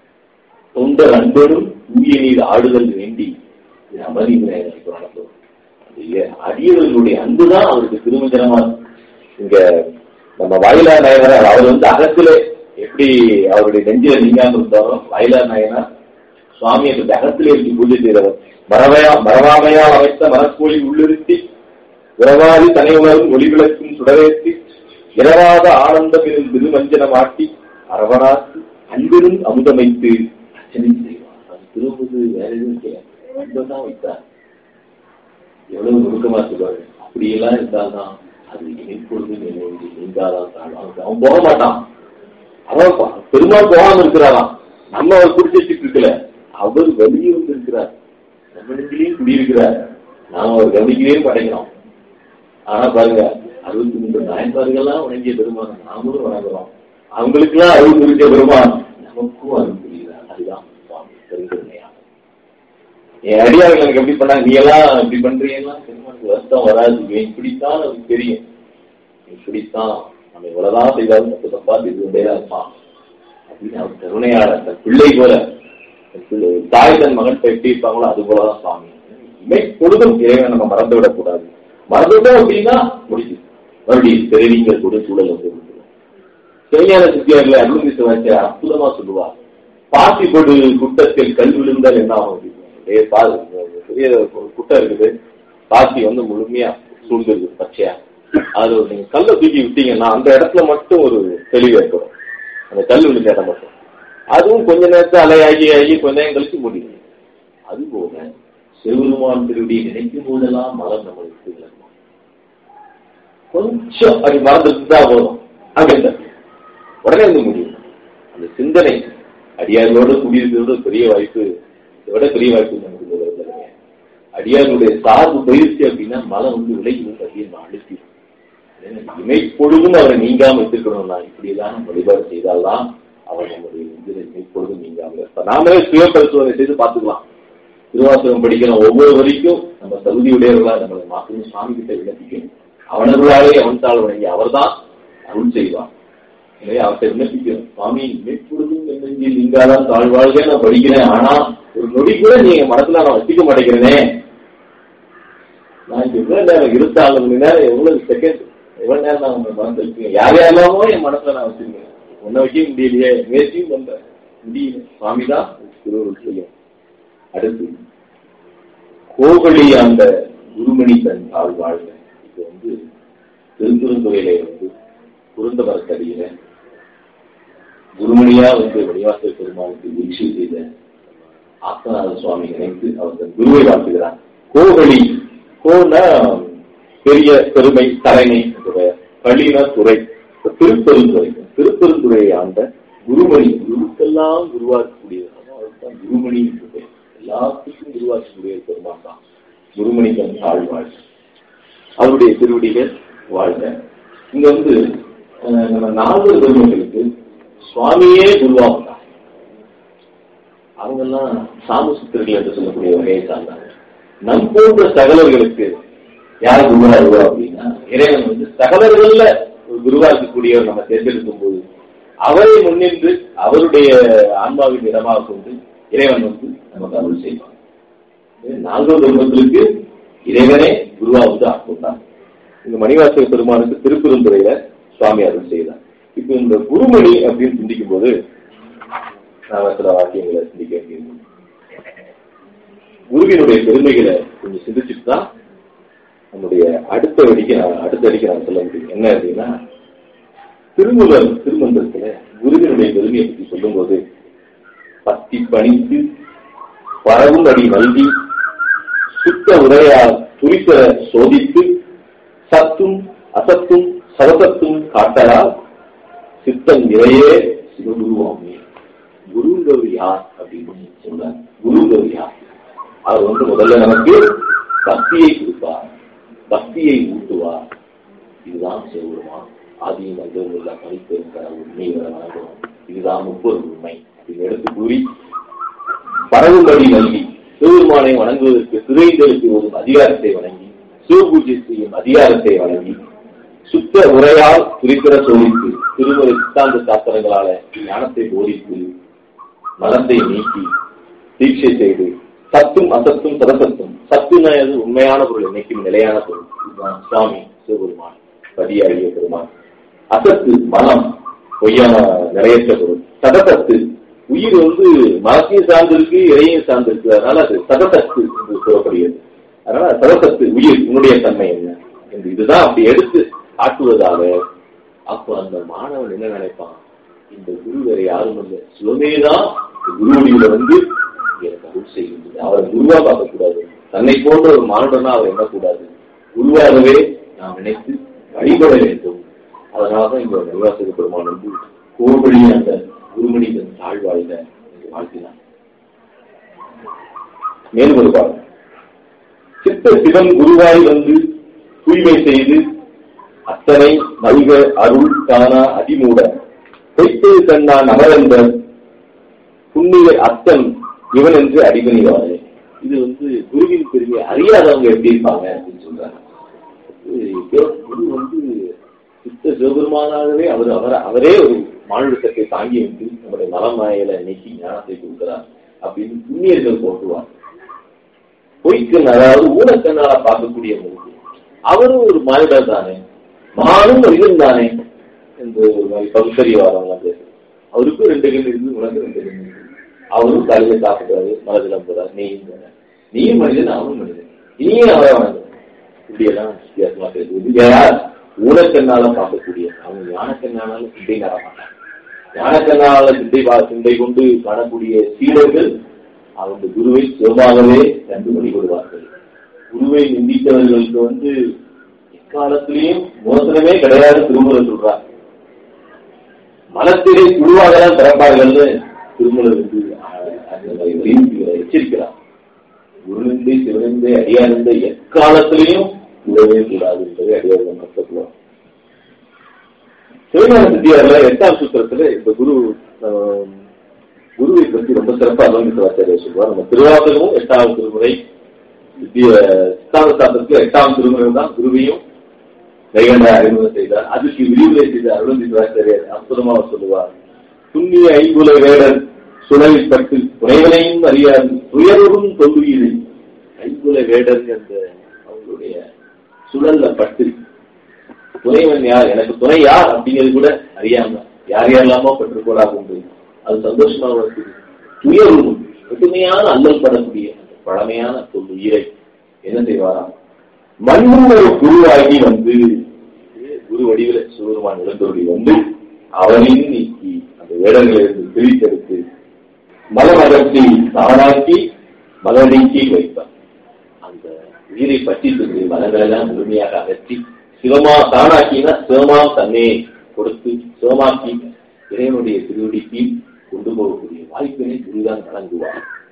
தொண்டர் அன்பரும் தூய நீர் ஆடுதல் வேண்டி இது அமதி நடக்கும் அடியவர்களுடைய அன்புதான் அவருக்கு திருமஞ்சனமா இருக்கு. இங்க நம்ம வயலார் நாயனார் அவர் வந்து அகத்திலே எப்படி அவருடைய நெஞ்சில நீங்காம இருந்தாரோ வயலார் நாயனார் சுவாமி அந்த அகத்திலே இருக்கு பூஜை செய்தவர் மரவையா மரவாமையா அமைத்த மரக்கோழி உள்ளிருத்தி உறவாதி தனி உணர்வும் ஒளிவிளக்கும் சுடரேற்றி இரவாத ஆனந்த பெரும் திருமஞ்சனமாட்டி அரவணாக்கு அன்பிலும் அமுதமைத்து அர்ச்சனை செய்வார் அது திரும்புது வேற எதுவும் செய்யாது அன்புதான் வைத்தார் எவ்வளவு நுணுக்கமா சொல்லுவாரு அப்படியெல்லாம் இருந்தால்தான் அது இணைப்பொழுது நினைவு நீங்காதான் தாழ்வான் அவன் போக மாட்டான் அவன் பா- பெருமாள் போகாம இருக்கிறாராம் நம்ம அவர் குடிச்சிட்டு இருக்கல அவர் வெளியே வந்து இருக்கிறார் நம்ம நெஞ்சிலையும் குடியிருக்கிறார் நாம அவர் கவனிக்கவே படைக்கிறோம் ஆனா பாருங்க அறுபத்தி மூன்று நாயன்மார்கள்லாம் வணங்கிய பெருமான் நாமளும் வணங்குறோம் அவங்களுக்கெல்லாம் அருள் புரிஞ்ச பெருமான் நமக்கும் அருள் புரிகிறார் அதுதான் சுவாமி பெருங்கருணையா என் அடியார்கள் எனக்கு எப்படி பண்ணாங்க நீ எல்லாம் இப்படி பண்றீங்கன்னா பெருமானுக்கு வருத்தம் வராது இவன் இப்படித்தான் நமக்கு தெரியும் இப்படித்தான் நம்ம இவ்வளவுதான் செய்தாலும் தப்பு தப்பா செய்து கொண்டே தான் இருப்பான் அப்படின்னு அவர் கருணையாளர் தன் பிள்ளை போல தன் பிள்ளை தாய் தன் மகன் எப்படி இருப்பாங்களோ அது போலதான் சுவாமி இமை பொழுதும் இறைவனை நம்ம மறந்து விடக்கூடாது மறந்துட்டோம் அப்படின்னா முடிச்சு மறுபடியும் பெருவிங்கள் கூட சூழல் வந்து விட்டுரும். சிவஞான சித்தியார்ல அருள்மிச வச்ச அற்புதமா சொல்லுவார் பாசி கொடு குட்டத்தில் கல் விழுந்தால் என்ன ஆகும் அப்படின்னு. அப்படியே பாரு, பெரிய ஒரு குட்டை இருக்குது பாசி வந்து முழுமையா சூழ்ந்துருக்கு பச்சையா அது ஒரு நீங்க கல்லை தூக்கி விட்டீங்கன்னா அந்த இடத்துல மட்டும் ஒரு தெளிவு ஏற்படும் அந்த கல் விழுந்த இடம் மட்டும் அதுவும் கொஞ்ச நேரத்துல அலையாகி ஆகி கொஞ்ச நேரம் கழிச்சு முடியும் அது போல சிவபெருமான் திருடி நினைக்கும் போதெல்லாம் மலர் நம்மளுக்கு விளங்கும். கொஞ்சம் அப்படி மறந்துட்டு தான் போதும் அப்படின்னு உடனே வந்து முடியும் அந்த சிந்தனை அடியார்களோட குடியிருக்கிறது ஒரு பெரிய வாய்ப்பு இதை விட பெரிய வாய்ப்பு நமக்கு இந்த உலகத்துல இல்லைங்க. அடியார்களுடைய சார்பு பயிற்சி அப்படின்னா மலை வந்து விலகி வந்து அப்படியே நம்ம அழுத்தி இமை பொழுதும் அவரை நீங்காம வச்சிருக்கணும்னா இப்படியெல்லாம் நம்ம வழிபாடு செய்தால்தான் அவர் நம்முடைய நெஞ்சில இமை பொழுதும் நீங்காம இருப்பார் நாமளே சுய பரிசோதனை செய்து பார்த்துக்கலாம் திருவாசகம் படிக்கிற ஒவ்வொரு வரைக்கும் நம்ம தகுதியுடையவர்களா நம்மளை மாற்றணும் சுவாமி கிட்ட விண்ணப்பிக்கணும் அவனர்களாலே அவன் தாழ் வணங்கி அவர்தான் அருள் செய்வான் எனவே அவர்கிட்ட விண்ணப்பிக்கிறோம் சுவாமி எப்பொழுதும் என் நெஞ்சில் நீங்காதான் தாழ்வாழ்க நான் படிக்கிறேன் ஆனா ஒரு நொடி கூட நீங்க மனசுல நான் வச்சுக்க மாட்டேங்கிறேனே நான் இப்ப எவ்வளவு நேரம் இருபத்தாலு மணி நேரம் எவ்வளவு செகண்ட் எவ்வளவு நேரம் நான் உங்க மனசுல இருக்கேன் யார் யாரெல்லாமோ என் மனசுல நான் வச்சிருக்கேன் உன்னை வைக்க முடியலையே முயற்சியும் பண்றேன் முடியல சுவாமி தான் திருவருள் செய்யும் அடுத்து கோகலி அந்த குருமணி தன் தாழ் வாழ்க இது வந்து திருக்குறுந்துறையில வந்து குருந்த மரத்தடியில குருமணியா வந்து வடிவாசல் பெருமாளுக்கு வீழ்ச்சி செய்த ஆத்மநாத சுவாமி நினைத்து அவர் தன் குருவை வாழ்த்துகிறார் கோகலி கோனா பெரிய பெருமை தலைமை என்று பள்ளினா துறை இப்ப திருப்பெருந்துறை திருப்பெருந்துறையை ஆண்ட குருமணி குருக்கெல்லாம் குருவாக்கக்கூடியது அதுதான் குருமணி என்று பெயர். எல்லாத்துக்கும் உருவாக்கக்கூடிய ஒரு பெருமான் தான் குருமணிகன் தாழ்வாழ் அவருடைய திருவடிகள் வாழ்க இங்க வந்து அஹ், நம்ம நாலு பெருமைகளுக்கு சுவாமியே குருவாகுறாங்க அவங்கெல்லாம் சாமசுத்திரர்கள் என்று சொல்லக்கூடிய வகையை சார்ந்தாங்க நம் போன்ற சகலர்களுக்கு யார் குருவா வருவா அப்படின்னா இறைவன் வந்து சகலர்கள்ல ஒரு குருவா இருக்கக்கூடியவர் நம்ம தேர்ந்தெடுக்கும் போது அவரை முன்னின்று அவருடைய ஆன்மாவின் இடமாக கொண்டு இறைவன் வந்து நமக்கு அருள் செய்வான் நான்காவது குடும்பத்திற்கு இறைவனே குருவா வந்து ஆட்கொண்டார் இந்த மணிவாசக பெருமானுக்கு திருப்பெருந்துறையில சுவாமி அருள் செய்தார் இப்ப இந்த குருமணி அப்படின்னு சிந்திக்கும் போது நான் சில வாக்கியங்களை சிந்திக்க வேண்டியது குருவினுடைய பெருமைகளை கொஞ்சம் சிந்திச்சுட்டு தான் நம்முடைய அடுத்த அடிக்கு நான் அடுத்த அடிக்கு நான் சொல்ல முடியும் என்ன அப்படின்னா திருமுகல் திருமந்திரத்துல குருவினுடைய பெருமையை பற்றி சொல்லும்போது பத்தி பணித்து பரவும் அடி நல்கி சுத்த உரையால் துரித்த சோதித்து சத்தும் அசத்தும் சவசத்தும் காட்டலால் சித்தம் நிறையே சிவகுருவாமே குருங்கிறது யார் அப்படின்னு சொல்றார் குருங்கிறது யார் அவர் வந்து முதல்ல நமக்கு பக்தியை கொடுப்பார் பக்தியை ஊட்டுவார் இதுதான் சிவபெருமான் ஆதியும் அந்தம் உள்ள பணிப்பெருங்கிற உண்மை வர வணங்கும் இதுதான் முப்பொருள் உண்மை அப்படின்னு எடுத்து கூறி பரவும்படி நல்கி சிவபெருமானை வணங்குவதற்கு சிறைகளுக்கு ஒரு அதிகாரத்தை வழங்கி சிவபூஜை செய்யும் அதிகாரத்தை வழங்கி சுத்த உரையால் குறிப்பிட சோதித்து திருமுறை சித்தாந்த சாஸ்திரங்களால ஞானத்தை போதித்து மனத்தை நீக்கி தீட்சை செய்து சத்தும் அசத்தும் சதசத்தும் சத்துனாயது உண்மையான பொருள் என்னைக்கும் நிலையான பொருள் இதுதான் சுவாமி சிவபெருமான் பதியாகிய பெருமான் அசத்து மனம் பொய்யான நிறையற்ற பொருள் சதசத்து உயிர் வந்து மனத்தையும் சார்ந்திருக்கு இறையும் சார்ந்திருக்கு அதனால அது சதசத்து என்று சொல்லப்படுகிறது அதனால சதசத்து உயிர் உன்னுடைய தன்மை என்ன என்று இதுதான் அப்படி எடுத்து காட்டுவதால அப்ப அந்த மாணவன் என்ன நினைப்பான் இந்த குரு வேற யாரும் இல்லை சிவமேதான் இந்த குருவடியில வந்து எனக்கு அருள் செய்கின்றது அவரை குருவா பார்க்கக்கூடாது தன்னை போன்ற ஒரு மானுடனா அவர் எண்ணக்கூடாது குருவாகவே நாம் நினைத்து வழிபட வேண்டும் அதனாலதான் இங்க நிர்வாசக பெருமான் வந்து கோவழி அந்த குருமணிதன் தாழ்வாழ்க என்று வாழ்த்தினார் மேலும் ஒரு பாடம் சித்த சிவன் குருவாய் வந்து தூய்மை செய்து அத்தனை நல்க அருள் தானா அதிமூட பொய்த்தது கண்ணான் அமரந்தன் புண்ணிய அத்தன் இவன் என்று அடிபணிவாரே இது வந்து குருவின் பெருமையை அறியாதவங்க எப்படி இருப்பாங்க அப்படின்னு சொல்றாங்க இது குரு வந்து சித்த சிவபெருமானாகவே அவர் அவர் அவரே ஒரு மாநிலத்தை தாங்கி வந்து நம்முடைய மலமாயில நீக்கி ஞானத்தை கொடுக்கிறார் அப்படின்னு புண்ணியர்கள் போட்டுவார் பொய்க்கண் அதாவது ஊனக்கண்ணால பார்க்கக்கூடிய மூர்த்தி அவரும் ஒரு மானிடர் தானே மகானும் மனிதன் தானே என்று ஒரு மாதிரி பகுத்தறிவாதம் பேசுறது அவருக்கும் ரெண்டு கண் இருந்து உனக்கு ரெண்டு கண் இருக்கு அவரும் தலையில சாப்பிடுறாரு மனதில் போறாரு நீயும் தானே நீயும் மனிதன் அவனும் மனிதன் நீயும் அவரை வணங்கு இப்படியெல்லாம் வித்தியாசமா பேசுவது யார் ஊனக்கண்ணால பார்க்கக்கூடிய அவங்க ஞானக்கண்ணால சிந்தை நட மாட்டாங்க ஞானக்கண்ணால சிந்தை பா- சிந்தை கொண்டு காணக்கூடிய சீடர்கள் அவங்க குருவை சிவமாகவே கண்டு வழிபடுவார்கள் குருவை நிந்தித்தவர்களுக்கு வந்து எக்காலத்திலையும் மோசனமே கிடையாது திருமூலர் சொல்றார் மனத்திலே குருவாகலாம் பிறப்பார்கள்னு திருமூலர் வந்து ஆஹ், அந்த மாதிரி ரீதிகளை எச்சரிக்கிறார் குருநிந்தை சிவனிந்தை அடியானந்தை எக்காலத்திலையும் விடவே கூடாது என்பதை அடியார் கற்றுக்கிறோம் சிவஞான சித்தியார்ல எட்டாம் சூத்திரத்துல இந்த குரு ஆஹ், குருவை பற்றி ரொம்ப சிறப்பா அலங்கிசாச்சாரியர் சொல்லுவார் நம்ம திருவாசகமும் எட்டாவது திருமுறை வித்திய சித்தாந்த சாஸ்திரத்துல எட்டாம் திருமுறை தான் குருவையும் கைகண்ட அறிமுகம் செய்தார் அதுக்கு விரிவுரை செய்த அருணந்திராச்சாரியர் அற்புதமாக சொல்லுவார் துண்ணிய ஐங்குல வேடர் சுழலில் பட்டு துணைவனையும் அறியாது துயரும் தொல்லுயிரை ஐங்குல வேடர் என்ற அவங்களுடைய சுழல்ல பட்டு துணைவன் யார் எனக்கு துணை யார் அப்படிங்கிறது கூட அறியாம யார் யாரெல்லாமோ பற்று கூட உண்டு அது சந்தோஷமா இருக்குது துயரும் கடுமையான அல்லல் படக்கூடிய அந்த பழமையான தொல் உயிரை என்ன செய்வாராம் மண்ணும் ஒரு குருவாகி வந்து குரு வடிவில சிவருமான் இழந்தோடி வந்து அவனையும் நீக்கி அந்த வேடங்களிலிருந்து பிரித்தெடுத்து மலம் அகற்றி தானாக்கி மல நீக்கி வைப்பார் அந்த உயிரை பற்றி சொல்லி மலங்களெல்லாம் முழுமையாக அகற்றி சிவமா தானாக்கினா சிவமாம் தன்னை கொடுத்து சிவமாக்கி இறைவனுடைய திருவடிக்கு கொண்டு போகக்கூடிய வாய்ப்பினை குருதான் வழங்குவார்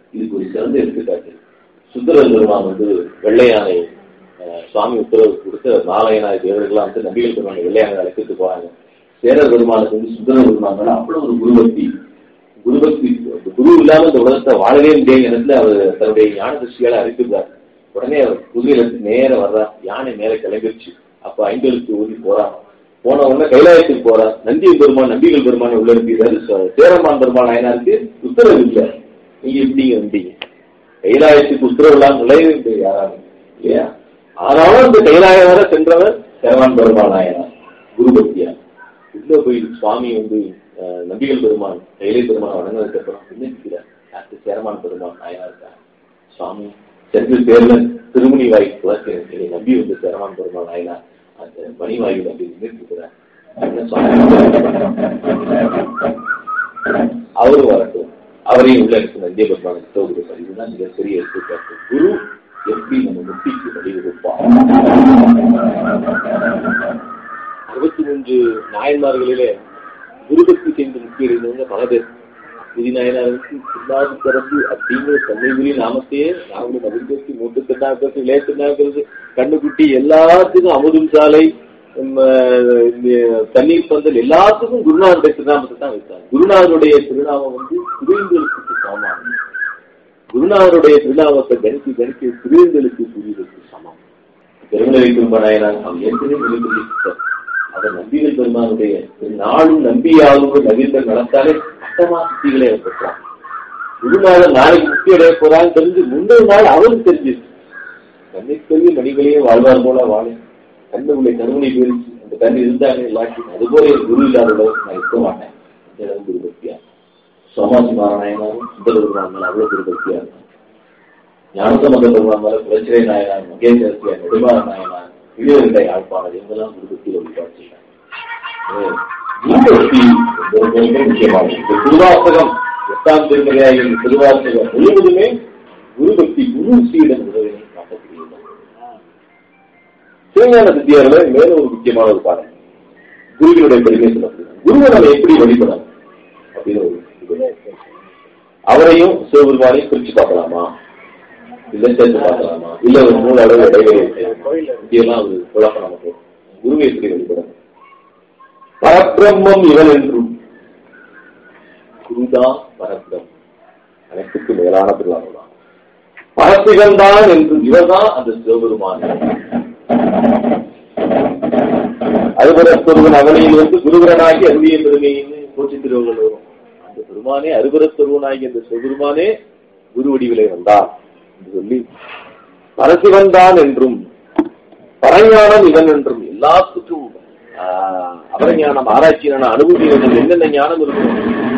இதுக்கு ஒரு சிறந்த எடுத்துக்காட்டு சுந்தர பெருமான் வந்து வெள்ளை யானை அஹ், சுவாமி உத்தரவு கொடுத்து நாராயணா தேவர்கள்லாம் வந்து நம்பிகள் பெருமானை வெள்ளை யானை அழைச்சிட்டு போறாங்க சேரர் பெருமானுக்கு வந்து சுந்தர பெருமான் மேல அவ்வளவு ஒரு குருபக்தி குருபக்தி இந்த குரு இல்லாம இந்த உலகத்தை வாழவே முடியாத இடத்துல அவர் தன்னுடைய ஞான திருஷ்டியால அறிவிக்கிறார் உடனே அவர் குதிரையில இருந்து நேர வர்றா யானை மேல கிளம்பிருச்சு அப்ப ஐந்தெழுத்து ஊதி போறான் போன உடனே கைலாயத்துக்கு போறான் நந்தி பெருமான் நம்பிகள் பெருமானை உள்ள இருக்கிறாரு ச- சேரமான் பெருமான் ஆயினாருக்கு உத்தரவு இல்லை நீங்க எப்படிங்க வந்தீங்க கைலாயத்துக்கு உத்தரவு இல்லாம நுழையவே முடியாது யாராலும் இல்லையா ஆனாலும் இந்த கைலாயம் வரை சென்றவர் சேரமான் பெருமான் ஆயினார் குருபக்தியா உள்ள போய் சுவாமி வந்து அஹ், நம்பிகள் பெருமான் கைலை பெருமான் வணங்கினதுக்கு அப்புறம் விண்ணப்பிக்கிறார் யாருக்கு சேரமான் பெருமான் ஆயா இருக்கா சுவாமி சென்று பேர்ல திருமணி வாய் துவக்க என்னை நம்பி வந்து சேரமான் பெருமான் ஆயினா அந்த மணி வாயில் அப்படி விண்ணப்பிக்கிறார் என்ன சுவாமி அவரு வரட்டும் அவரையும் உள்ள இருக்கு நந்திய பெருமானுக்கு தோகுது இதுதான் மிகப்பெரிய எடுத்துக்காட்டு குரு எப்படி நம்ம முக்திக்கு வழிவகுப்பார் அறுபத்தி மூன்று நாயன்மார்களிலே குருபக்தி செய்து முக்கிய இருந்தவங்க பல பேர் புதி நாயனாருக்கு சின்னாது பிறந்து அப்படிங்கிற தன்னைகுரி நாமத்தையே நாங்களும் மகிழ்ச்சி மூட்டு திண்ணாக்கிறது இளைய திண்ணாக்கிறது கண்ணுக்குட்டி எல்லாத்துக்கும் அமுதும் சாலை உம், அஹ், இந்த தண்ணீர் பந்தல் எல்லாத்துக்கும் குருநாதருடைய திருநாமத்தை தான் வைத்தாங்க குருநாதருடைய திருநாமம் வந்து புரிந்தலுக்கு சமம் குருநாதருடைய திருநாமத்தை கணித்து கணித்து புரிந்தலுக்கு புரிதலுக்கு சமம் பெருமலை திருமணாயனான் அவன் ஏற்கனவே வெளிப்படுத்திட்டார் அவர் நம்பிகள் பெருமானுடைய நாளும் நம்பியாகும் நவீன நடத்தாலே அட்டமா சித்திகளை அவர் பெற்றார் குருநாதர் நாளைக்கு முக்கிய அடைய போறான்னு தெரிஞ்சு முந்தைய நாள் அவருக்கு தெரிஞ்சிருச்சு கண்ணிற்கரிய மணிகளையே வாழ்வார் போல வாழ கண்ணு உள்ள கருணை போயிருச்சு அந்த கண்ணு இருந்தாங்க எல்லாத்தையும் அதுபோல என் குரு இல்லாத அளவுக்கு நான் இருக்க மாட்டேன் எனக்கு குரு பக்தியா சோமாசி நாராயணாவும் சுந்தர பெருமான் அவ்வளவு குரு பக்தியா இருக்கும் ஞானசம்பந்த பெருமான் மேல குலச்சிரை நாயனார் மகேந்திரத்தியா நெடுமாற நாயனார் இளையர்களை யாழ்ப்பாணர் இவங்கெல்லாம் குருபக்தியில் வழிபாட்டிருக்காங்க குருபக்தி ரொம்ப ரொம்ப முக்கியமானது இந்த திருவாசகம் எட்டாம் திருமலையாகிய இந்த திருவாசகம் முழுவதுமே குருபக்தி குரு சீடன் உறவினை காட்டக்கூடியது சிவஞான சித்தியார்ல மேல ஒரு முக்கியமான ஒரு பாடம் குருவினுடைய பெருமை சொல்லப்படுது குருவை நம்ம எப்படி வழிபடணும் அப்படின்னு ஒரு இது. அவரையும் சிவபெருமானையும் பிரிச்சு பார்க்கலாமா இல்ல சேர்த்து பார்க்கலாமா இல்ல ஒரு மூணு அளவு இடைவெளி வைக்கலாமா? இப்படியெல்லாம் ஒரு குழப்பம் நமக்கு வரும். குருவை எப்படி வழிபடணும் பரபிரம்மம் இவன் என்றும் குருதான் பரபிரம் அனைத்துக்கும் மேலான திருவாரூர் பரசிவன் தான் என்றும் இவர்தான் அந்த சிவபெருமான் அறுபரத்தொருவன் அவனியில் வந்து குருவரனாகி அருவிய பெருமைன்னு போற்றி திருவள்ளுவர் வரும் அந்த பெருமானே அறுபரத்தொருவனாகி அந்த சிவபெருமானே குரு வடிவிலே வந்தார் என்று சொல்லி பரசிவன் தான் என்றும் பரஞானம் இவன் என்றும் எல்லாத்துக்கும் ஆஹ், அபரஞானம் ஆராய்ச்சியான அனுபூதி என்றும் என்னென்ன ஞானம் இருக்கும்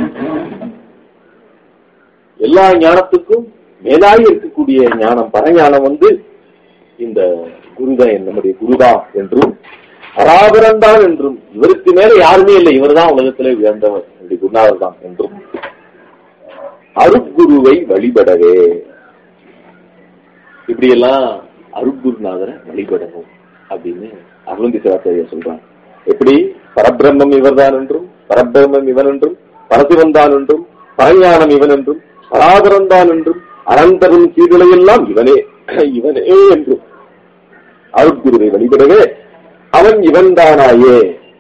எல்லா ஞானத்துக்கும் மேலாகி இருக்கக்கூடிய ஞானம் பரஞானம் வந்து இந்த குருதான் நம்முடைய குருதான் என்றும் பராபரன் தான் என்றும் இவருக்கு மேல யாருமே இல்லை இவர்தான் உலகத்திலே உயர்ந்தவர் என்னுடைய குருநாதர் தான் என்றும் அருட்குருவை வழிபடவே இப்படியெல்லாம் அருட்குருநாதரை வழிபடணும் அப்படின்னு அருந்தி சிவாச்சாரியா சொல்றாங்க எப்படி பரபிரம்மம் இவர்தான் என்றும் பரபிரம்மம் இவன் என்றும் பரசிவன் தான் என்றும் பரஞானம் இவன் என்றும் பராபரன் தான் என்றும் அனந்தரும் சீர்களையெல்லாம் இவனே இவனே என்றும் அருட்குருவை வழிபடவே அவன் இவன்தானாயே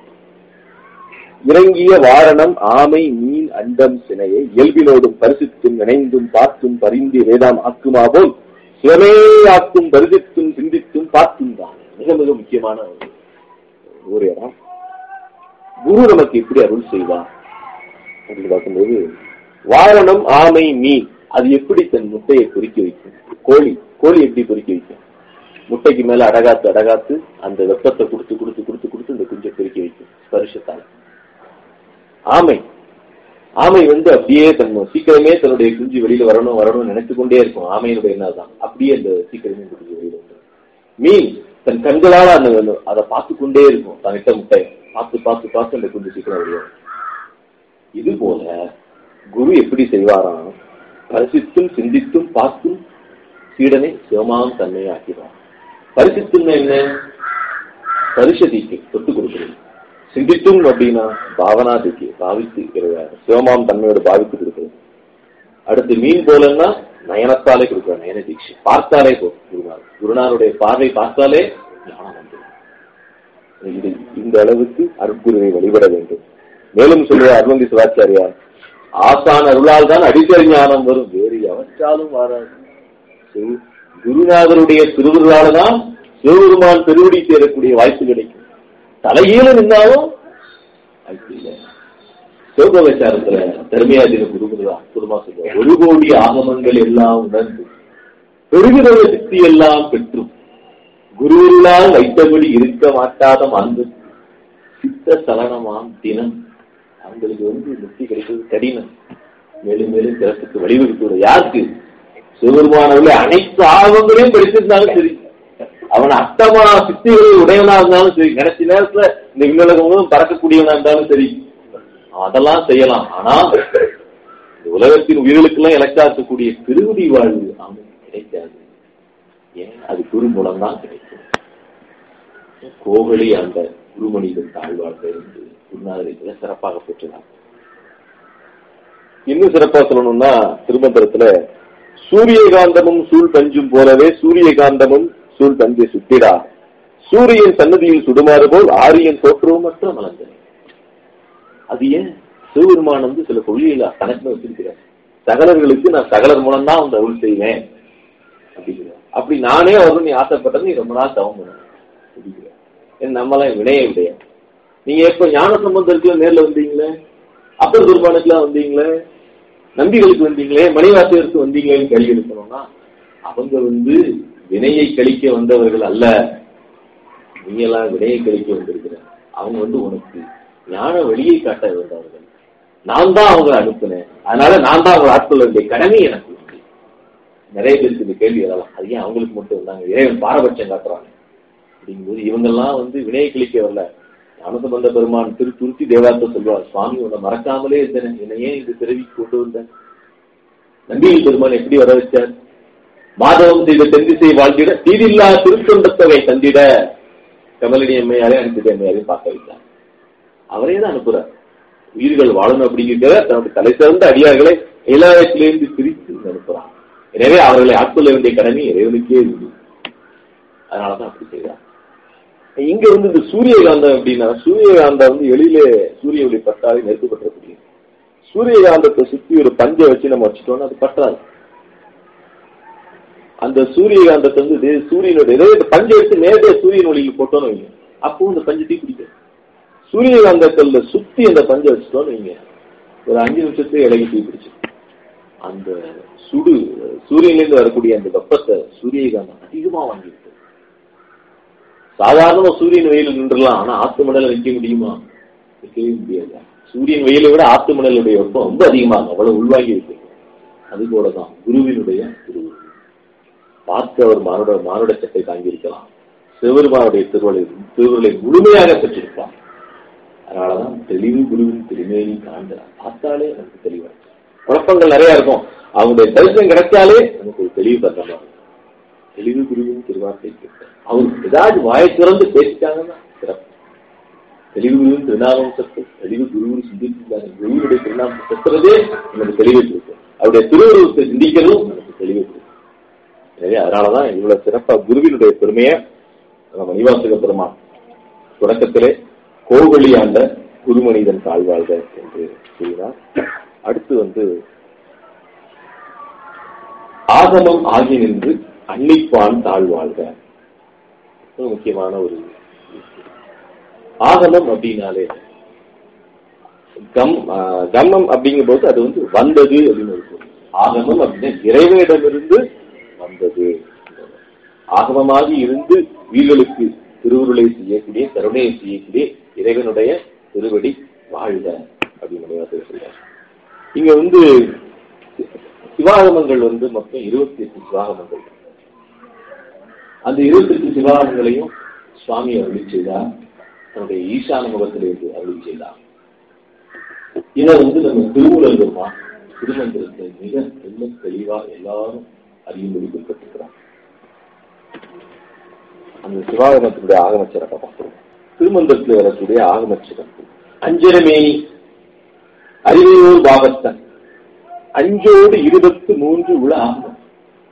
இறங்கிய வாரணம் ஆமை மீன் அண்டம் சினையை இயல்பினோடும் பரிசுத்தும் இணைந்தும் பார்த்தும் பரிந்து வேதாம் ஆக்குமா போல் சிவமே ஆக்கும் பரிசித்தும் சிந்தித்தும் பார்த்தும் தான் மிக மிக முக்கியமான ஒரு- ஒரு இடம் குரு நமக்கு எப்படி அருள் செய்வார் அப்படின்னு பார்க்கும்போது வாரணம் ஆமை மீன் அது எப்படி தன் முட்டையை பொறிக்க வைக்கும் கோழி கோழி எப்படி பொறிக்க வைக்கும் முட்டைக்கு மேல அடகாத்து அடகாத்து அந்த வெப்பத்தை கொடுத்து கொடுத்து கொடுத்து கொடுத்து இந்த குஞ்சை பொறிக்க வைக்கும் ஸ்பரிசத்தால் ஆமை ஆமை வந்து அப்படியே தன் சீக்கிரமே தன்னுடைய குஞ்சு வெளியில வரணும் வரணும்னு நினைச்சு கொண்டே இருக்கும் ஆமையினுடைய என்னதான் அப்படியே அந்த சீக்கிரமே இந்த குஞ்சு வெளியில வந்துடும் மீன் தன் கண்களால அந்த அதை பார்த்து கொண்டே இருக்கும் தான் இட்ட முட்டை பார்த்து பார்த்து பார்த்து அந்த குஞ்சு சீக்கிரம் வெளியே வரும். இது போல குரு எப்படி செய்வாராம் பரிசித்தும் சிந்தித்தும் பார்த்தும் சீடனை சிவமாம் தன்மையை ஆக்கிறார் பரிசித்தும் என்ன பரிசதிக்கு தொட்டு கொடுக்கிறது சிந்தித்தும் அப்படின்னா பாவனாதிக்கு பாவித்து சிவமாம் தன்மையோட பாவித்து கொடுக்கிறது அடுத்து மீன் போலன்னா நயனத்தாலே கொடுக்கிறார் நயன தீட்சை பார்த்தாலே போதும் குருநாதர் குருநாதருடைய பார்வை பார்த்தாலே ஞானம் வந்துடும் இது இந்த அளவுக்கு அருட்குருவை வழிபட வேண்டும் மேலும் சொல்லுவார் அருள்ந்தி சிவாச்சாரியார் ஆசான் அருளால் தான் அடித்தறி ஞானம் வரும் வேறு எவற்றாலும் வராது சிவ- குருநாதருடைய திருவிழால தான் சிவபெருமான் திருவடி சேரக்கூடிய வாய்ப்பு கிடைக்கும் தலைகீழ நின்னாலும் வாய்ப்பு இல்லை சிவபகச்சாரத்துல தர்மியாதின குருகுருதா அற்புதமா சொல்லுவார் ஒரு கோடி ஆகமங்கள் எல்லாம் உணர்ந்து பெருகிற சக்தி எல்லாம் பெற்றும் குருவினால் வைத்தபடி இருக்க மாட்டாத மாண்பு சித்த சலனமாம் தினம் அவங்களுக்கு வந்து முக்தி கிடைக்கிறது கடினம் மேலும் மேலும் பிறப்புக்கு வழிவகுத்து யாருக்கு சிவபெருமானவர்களே அனைத்து ஆகங்களையும் படிச்சிருந்தாலும் சரி அவன் அத்தமா சித்திகளை உடையவனா இருந்தாலும் சரி நினைச்ச நேரத்துல இந்த விண்ணுலகம் முழுவதும் பறக்கக்கூடியவனா இருந்தாலும் சரி அவன் அதெல்லாம் செய்யலாம் ஆனா இந்த உலகத்தின் உயிர்களுக்கெல்லாம் இலக்காக்கக்கூடிய திருவடி வாழ்வு அவனுக்கு கிடைக்காது ஏன் அது குரு மூலம் தான் கிடைக்கும் கோகலி அந்த குருமனிதன் தாழ்வார்கள் என்று குருநாதரை சிறப்பாக பெற்றார் இன்னும் சிறப்பா சொல்லணும்னா திருமந்திரத்துல சூரியகாந்தமும் சூழ் பஞ்சும் போலவே சூரியகாந்தமும் சூழ் பஞ்சை சுத்திடா சூரியன் சன்னதியில் சுடுமாறு போல் ஆரியன் தோற்றவுமற்ற மலர்ந்தன அது ஏன் சிவபெருமான் வந்து சில கொள்கையில கணக்குல வச்சிருக்கிறார் சகலர்களுக்கு நான் சகலர் மூலம் தான் வந்து அருள் செய்வேன் அப்படிங்கிறார் அப்படி நானே அவர்கள் நீ ஆசைப்பட்டது நீ ரொம்ப நாள் தவம் பண்ண அப்படிங்கிறார் ஏன் நம்மளாம் வினையே விடைய நீங்க எப்ப ஞான சம்பந்தத்துல நேர்ல வந்தீங்களே அப்பர் குருபானுக்குலாம் வந்தீங்களே நம்பிகளுக்கு வந்தீங்களே மணிவாசகருக்கு வந்தீங்களேன்னு கேள்வி இருக்கணும்னா அவங்க வந்து வினையை கழிக்க வந்தவர்கள் அல்ல நீங்க எல்லாம் வினையை கழிக்க வந்திருக்கிற அவங்க வந்து உனக்கு ஞான வழியை காட்ட வந்தவர்கள் நான் தான் அவங்களை அனுப்புனேன் அதனால நான் தான் அவங்களை ஆட்கொள்ள வேண்டிய கடமை எனக்கு உண்டு. நிறைய பேருக்கு இந்த கேள்வி எழலாம் அது ஏன் அவங்களுக்கு மட்டும் வந்தாங்க இறைவன் பாரபட்சம் காட்டுறாங்க அப்படிங்கும்போது இவங்கெல்லாம் வந்து வினையை கழிக்க வரல ஞானசம்பந்த பெருமான் திரு துருத்தி தேவாத்த சொல்வார் சுவாமி உன்னை மறக்காமலே இருந்தேன் என்னை ஏன் இந்த பிறவிக்கு கொண்டு வந்தேன் நம்பியில் பெருமான் எப்படி வர வச்சார் மாதவம் செய்த தென்திசை வாழ்ந்திட தீதில்லா திருத்தொண்டத்தவை தந்திட கமலினி அம்மையாரே அனுப்பிட்டு அம்மையாரையும் பார்க்க வைத்தார் அவரே தான் அனுப்புறார் உயிர்கள் வாழணும் அப்படிங்கிற தன்னுடைய தலை சிறந்த அடியார்களை இளையத்திலிருந்து பிரித்து அனுப்புறார் எனவே அவர்களை ஆட்கொள்ள வேண்டிய கடமை இறைவனுக்கே உண்டு அதனாலதான் அப்படி செய்தார் இங்க வந்து இந்த சூரியகாந்தம் அப்படின்னா சூரியகாந்தம் வந்து எளியில சூரிய ஒளி பட்டாலே நெருக்கப்பட்டிருக்கூடிய சூரியகாந்தத்தை சுத்தி ஒரு பஞ்சை வச்சு நம்ம வச்சுட்டோம்னா அது பற்றாது அந்த சூரியகாந்தத்தை வந்து இதே சூரியனுடைய ஏதோ இந்த பஞ்சை எடுத்து நேரடியாக சூரியன் ஒளியில் போட்டோம்னு வைங்க அப்போ இந்த பஞ்சை தீ பிடிக்கும் சூரியகாந்தத்துல சுத்தி அந்த பஞ்சை வச்சுட்டோம்னு வைங்க ஒரு அஞ்சு நிமிஷத்துக்கு இலகி தீ பிடிச்சு அந்த சுடு சூரியன்லேருந்து வரக்கூடிய அந்த வெப்பத்தை சூரியகாந்தம் அதிகமா வாங்கிட்டு சாதாரண சூரியன் வெயில் நின்றுலாம் ஆனா ஆத்து மணல வைக்க முடியுமா வைக்கவே முடியாது சூரியன் வெயிலை விட ஆத்து மணலுடைய வெப்பம் ரொம்ப அதிகமாகும் அவ்வளவு உள்வாங்கி இருக்கு அது போலதான் குருவினுடைய குரு பார்த்து அவர் மானுட மானுட சட்டை தாங்கியிருக்கலாம் சிவருமானுடைய திருவள்ளை திருவருளை முழுமையாக பெற்றிருப்பார் அதனாலதான் தெளிவு குருவின் திருமேனி காண்கிறார் பார்த்தாலே நமக்கு தெளிவா குழப்பங்கள் நிறைய இருக்கும் அவங்களுடைய தரிசனம் கிடைச்சாலே நமக்கு ஒரு தெளிவு தரமா தெளிவு குருவின் திருவார்த்தை கேட்க அவர் ஏதாவது வாயை திறந்து பேசிட்டாங்கன்னா சிறப்பு தெளிவு குருவின் திருநாமம் சத்து தெளிவு குருவின் சிந்திச்சிருந்தாங்க குருவினுடைய திருநாமம் சத்துறதே நமக்கு தெளிவை கொடுக்கும் அவருடைய திருவுருவத்தை சிந்திக்கிறதும் நமக்கு தெளிவை கொடுக்கும் எனவே அதனாலதான் இவ்வளவு சிறப்பா குருவினுடைய பெருமையை நம்ம மணிவாசக பெருமான் தொடக்கத்திலே கோவழி ஆண்ட குருமனிதன் தாழ்வாழ்க என்று கூறினார் அடுத்து வந்து ஆகமம் ஆகி நின்று அன்னிப்பான் தாழ்வாழ்க இது முக்கியமான ஒரு ஆகமம் அப்படின்னாலே கம் ஆஹ் கம்மம் அப்படிங்கும் போது அது வந்து வந்தது அப்படின்னு ஒரு பொருள். ஆகமம் அப்படின்னா இறைவனிடமிருந்து வந்தது ஆகமமாகி இருந்து உயிர்களுக்கு திருவுருளை செய்யக்கூடிய கருணையை செய்யக்கூடிய இறைவனுடைய திருவடி வாழ்க அப்படின்னு சொல்றார் இங்க வந்து சிவாகமங்கள் வந்து மொத்தம் இருபத்தி எட்டு சிவாகமங்கள் அந்த இருபத்தி எட்டு சிவாகமங்களையும் சுவாமி அருளி செய்தார் தன்னுடைய ஈசான முகத்திலிருந்து அருளி செய்தார் இதை வந்து நம்ம திருமூலர் பெருமான் திருமந்திரத்தை மிக தெல்ல தெளிவா எல்லாரும் அறியும்படி குறிப்பிட்டிருக்கிறார் அந்த சிவாகமத்தினுடைய ஆகமச்சிறப்பை பார்க்கிறோம் திருமந்திரத்தில் வரக்கூடிய ஆகமச்சிறப்பு அஞ்சனமேனி அறிவையோர் பாகத்தன் அஞ்சோடு இருபத்து மூன்று உள்ள ஆகமம்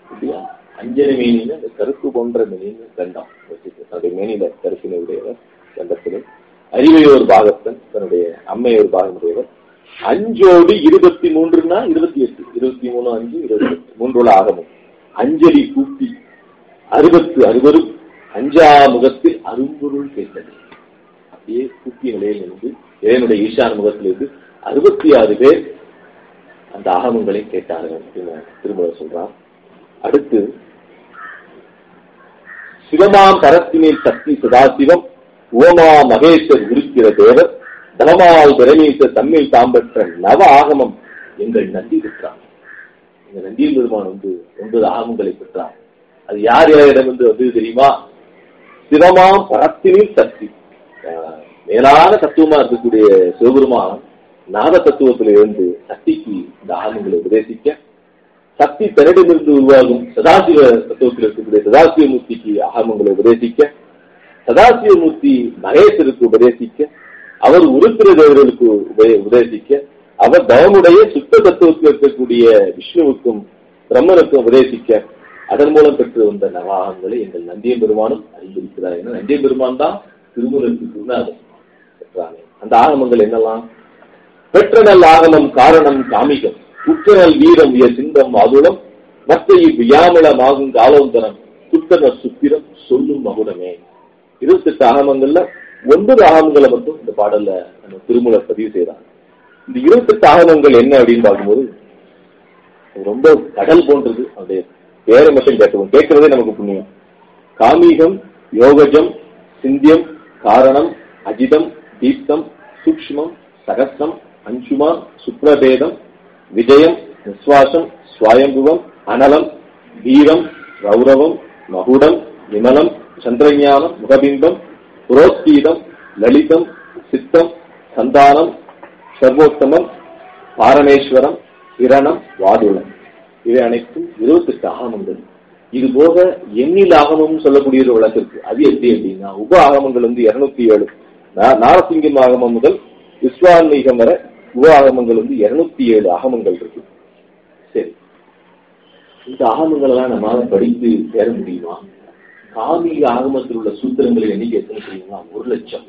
இல்லையா அஞ்சலி மேனின்னு அந்த கருப்பு போன்ற மேனின்னு கண்டம் வச்சுட்டு தன்னுடைய மேனியில கருப்பினை உடையவர் கண்டத்திலே அறிவையோர் பாகத்தன் தன்னுடைய அம்மையோர் பாகமுடையவர் அஞ்சோடு இருபத்தி மூன்றுனா இருபத்தி எட்டு இருபத்தி மூணு அஞ்சு இருபத்தி எட்டு மூன்றுல ஆகமும் அஞ்சலி கூப்பி அறுபத்து அறுவரும் அஞ்சா முகத்தில் அரும்பொருள் கேட்டது அப்படியே கூப்பிய நிலையில் இருந்து இறைவனுடைய ஈசான முகத்திலிருந்து அறுபத்தி ஆறு பேர் அந்த ஆகமங்களை கேட்டார்கள் அப்படின்னு திருமணம் சொல்றான் அடுத்து சிவமாம் கரத்தினில் சக்தி சதாசிவம் ஓமா மகேஸ்வர் இருக்கிற தேவர் தனமால் பிரமீச தம்மில் தாம் பெற்ற நவ ஆகமம் எங்கள் நந்தி பெற்றார் எங்க நந்தியில் பெருமான் வந்து ஒன்பது ஆகமங்களை பெற்றார் அது யார் யாரிடம் வந்து வந்தது தெரியுமா சிவமாம் பரத்தினில் சக்தி அஹ் மேலான தத்துவமா இருக்கக்கூடிய சிவபெருமான் நாத தத்துவத்தில் இருந்து சக்திக்கு இந்த ஆகமங்களை உபதேசிக்க சக்தி தன்னிடமிருந்து உருவாகும் சதாசிவ தத்துவத்தில் இருக்கக்கூடிய சதாசிவமூர்த்திக்கு ஆகமங்களை உபதேசிக்க சதாசிவமூர்த்தி மகேசருக்கு உபதேசிக்க அவர் உருத்திர தேவர்களுக்கு உபதே- உபதேசிக்க அவர் தவமுடைய சுத்த தத்துவத்தில் இருக்கக்கூடிய விஷ்ணுவுக்கும் பிரம்மனுக்கும் உபதேசிக்க அதன் மூலம் பெற்று வந்த நவாகங்களை எங்கள் நந்தியம் பெருமானும் அறிந்திருக்கிறார் ஏன்னா நந்தியம் பெருமான் தான் திருமுறைக்கு குருநாதர் பெற்றாங்க அந்த ஆகமங்கள் என்னெல்லாம் பெற்ற நல் ஆகமம் காரணம் காமிகம் குற்றநல் வீரம் உய சிந்தம் அதுலம் மற்ற இவ்வியாமளமாகும் காலோந்தரம் குற்றன சுத்திரம் சொல்லும் மகுடமே இருபத்தெட்டு ஆகமங்கள்ல ஒன்பது ஆகமங்களை மட்டும் இந்த பாடல்ல நம்ம திருமூலர் பதிவு செய்யறாங்க இந்த இருபத்தெட்டு ஆகமங்கள் என்ன அப்படின்னு பார்க்கும்போது அது ரொம்ப கடல் போன்றது அதோடைய பேரை மட்டும் கேட்கவும் கேட்கறதே நமக்கு புண்ணியம் காமிகம் யோகஜம் சிந்தியம் காரணம் அஜிதம் தீப்தம் சூக்ஷ்மம் சகஸ்ரம் அஞ்சுமா சுப்ரபேதம் விஜயம் நிஸ்வாசம் ஸ்வயம்புவம் அனலம் வீரம் ரௌரவம் மகுடம் விமலம் சந்திரஞானம் முகபிம்பம் புரோத்கீதம் லலிதம் சித்தம் சந்தானம் சர்வோத்தமம் பாரமேஸ்வரம் கிரணம் வாதுளம் இவை அனைத்தும் இருபத்தெட்டு ஆகமங்கள் இது போக எண்ணில் ஆகமம் சொல்லக்கூடியது வழக்கிற்கு அது எப்படி அப்படின்னா உப ஆகமங்கள் வந்து இருநூத்தி ஏழு நா- நாரசிங்கம் ஆகமம் முதல் விஸ்வான்மீகம் வரை உப ஆகமங்கள் வந்து இருநூத்தி ஏழு ஆகமங்கள் இருக்கு சரி இந்த ஆகமங்கள் எல்லாம் நம்மளால படித்து சேர முடியுமா காமிக ஆகமத்தில் உள்ள சூத்திரங்களை எண்ணிக்கை எத்தனை தெரியுமா ஒரு லட்சம்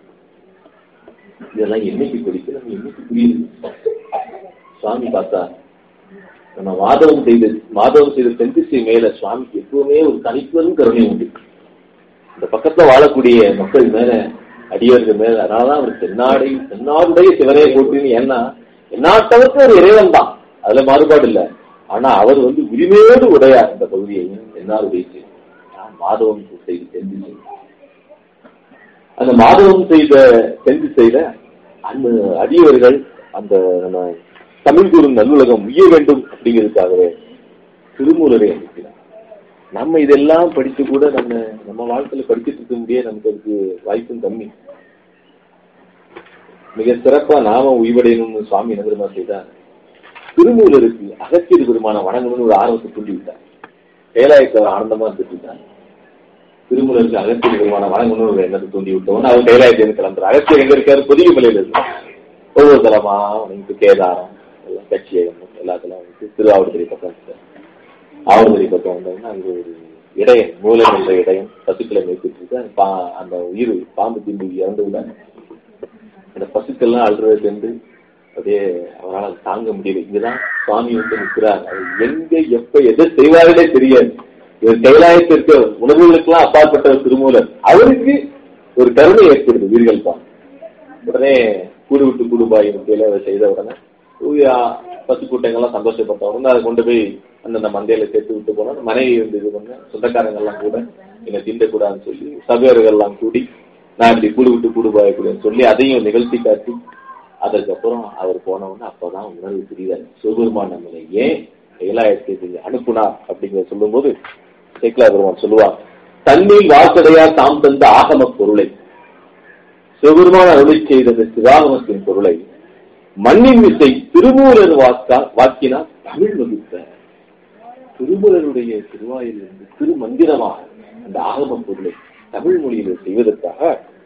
இதெல்லாம் என்னைக்கு படிக்க நம்ம என்னைக்கு புரியுது சுவாமி பார்த்தா நம்ம மாதவம் செய்த மாதவம் செய்த செந்திசை மேல சுவாமிக்கு எப்பவுமே ஒரு தனிப்பெரும் கருணை உண்டு இந்த பக்கத்துல வாழக்கூடிய மக்கள் மேல அடியவர்கள் மேல அதனாலதான் அவர் தென்னாடை தென்னாடுடைய சிவனையை போட்டுன்னு ஏன்னா எந்நாட்டவருக்கு ஒரு இறைவன் தான் அதுல மாறுபாடு இல்ல ஆனா அவர் வந்து உரிமையோடு உடையார் இந்த பகுதியையும் தென்னாடுடைய சிவன். நான் மாதவம் செய்த செந்திசை அந்த மாதவம் செய்த செஞ்சு செய்த அந்த அடியவர்கள் அந்த நம்ம தமிழ் குரு நல்லுலகம் உய்ய வேண்டும் அப்படிங்கிறதுக்காகவே திருமூலரை அனுப்பினார் நம்ம இதெல்லாம் படித்து கூட நம்ம நம்ம வாழ்க்கையில படிச்சுட்டு இருக்க முடியாது நமக்கு அதுக்கு வாய்ப்பும் கம்மி மிக சிறப்பா நாம உய்வடையணும்னு சுவாமி நகரமா செய்தார் திருமூலருக்கு அகத்தியர் பெருமான வணங்கணும்னு ஒரு ஆர்வத்தை தூண்டி விட்டார் கைலாயத்தை ஆனந்தமா இருந்துட்டு இருந்தார் திருமூலருக்கு அகத்தியர் பெருமான வணங்கணும்னு ஒரு எண்ணத்தை தூண்டி விட்டோம்னு அவர் கைலாயத்தை கிளம்புறார் அகத்தியர் எங்க இருக்காரு புதிய மலையில இருக்கார் ஒவ்வொரு தலமா வணங்கிட்டு கேதாரம் எல்லாம் கட்சியம் எல்லாத்தெல்லாம் வந்து திருவாவூர்துறை பக்கம் இருக்கார் ஆவணி பக்கம் வந்தோம்னா அங்க ஒரு இடையன் மூலம் என்ற இடையன் பசுக்களை மேய்ச்சிட்டு இருக்கு அந்த பா- அந்த உயிர் பாம்பு திண்டு இறந்து விட அந்த பசுக்கள்லாம் அழுறதை கண்டு அப்படியே அவரால் அதை தாங்க முடியல இங்கதான் சுவாமி வந்து நிற்கிறார் அவர் எங்க எப்ப எதை செய்வார்களே தெரியாது இவர் கைலாயத்தில் இருக்க உணவுகளுக்கெல்லாம் அப்பாற்பட்ட ஒரு திருமூலர் அவருக்கு ஒரு கருணை ஏற்படுது வீர்கள் தான் உடனே கூடு விட்டு கூடு பாய் முக்கியில அதை செய்த உடனே ஊயா, பசு கூட்டங்கள்லாம் சந்தோஷப்பட்ட உடனே அதை கொண்டு போய் அந்தந்த மந்தையில சேர்த்து விட்டு போனா மனைவி வந்து இது பண்ண சொந்தக்காரங்க எல்லாம் கூட என்னை திண்டக்கூடாதுன்னு சொல்லி சபையர்கள் எல்லாம் கூடி நான் இப்படி கூடு விட்டு கூடு பாயக்கூடாதுன்னு சொல்லி அதையும் நிகழ்த்தி காட்டி அதற்கப்புறம் அவர் போன உடனே அப்பதான் உணர்வு புரியுதாரு சிவபெருமான் நம்மளை ஏன் கைலாயத்துக்கு அனுப்புனார் அப்படிங்கிறத சொல்லும்போது சேக்கலா பெருமான் சொல்லுவார் தன்னில் வாசடையா தாம் தந்த ஆகம பொருளை சிவபெருமான் அருளை செய்த இந்த சிவாகமத்தின் பொருளை மண்ணின் விசை திருமூலர் வாக்கா வாக்கினால் தமிழ் வகுத்த திருமூலருடைய திருவாயிலிருந்து திருமந்திரமாக அந்த ஆகம பொருளை தமிழ் மொழியில் செய்வதற்காக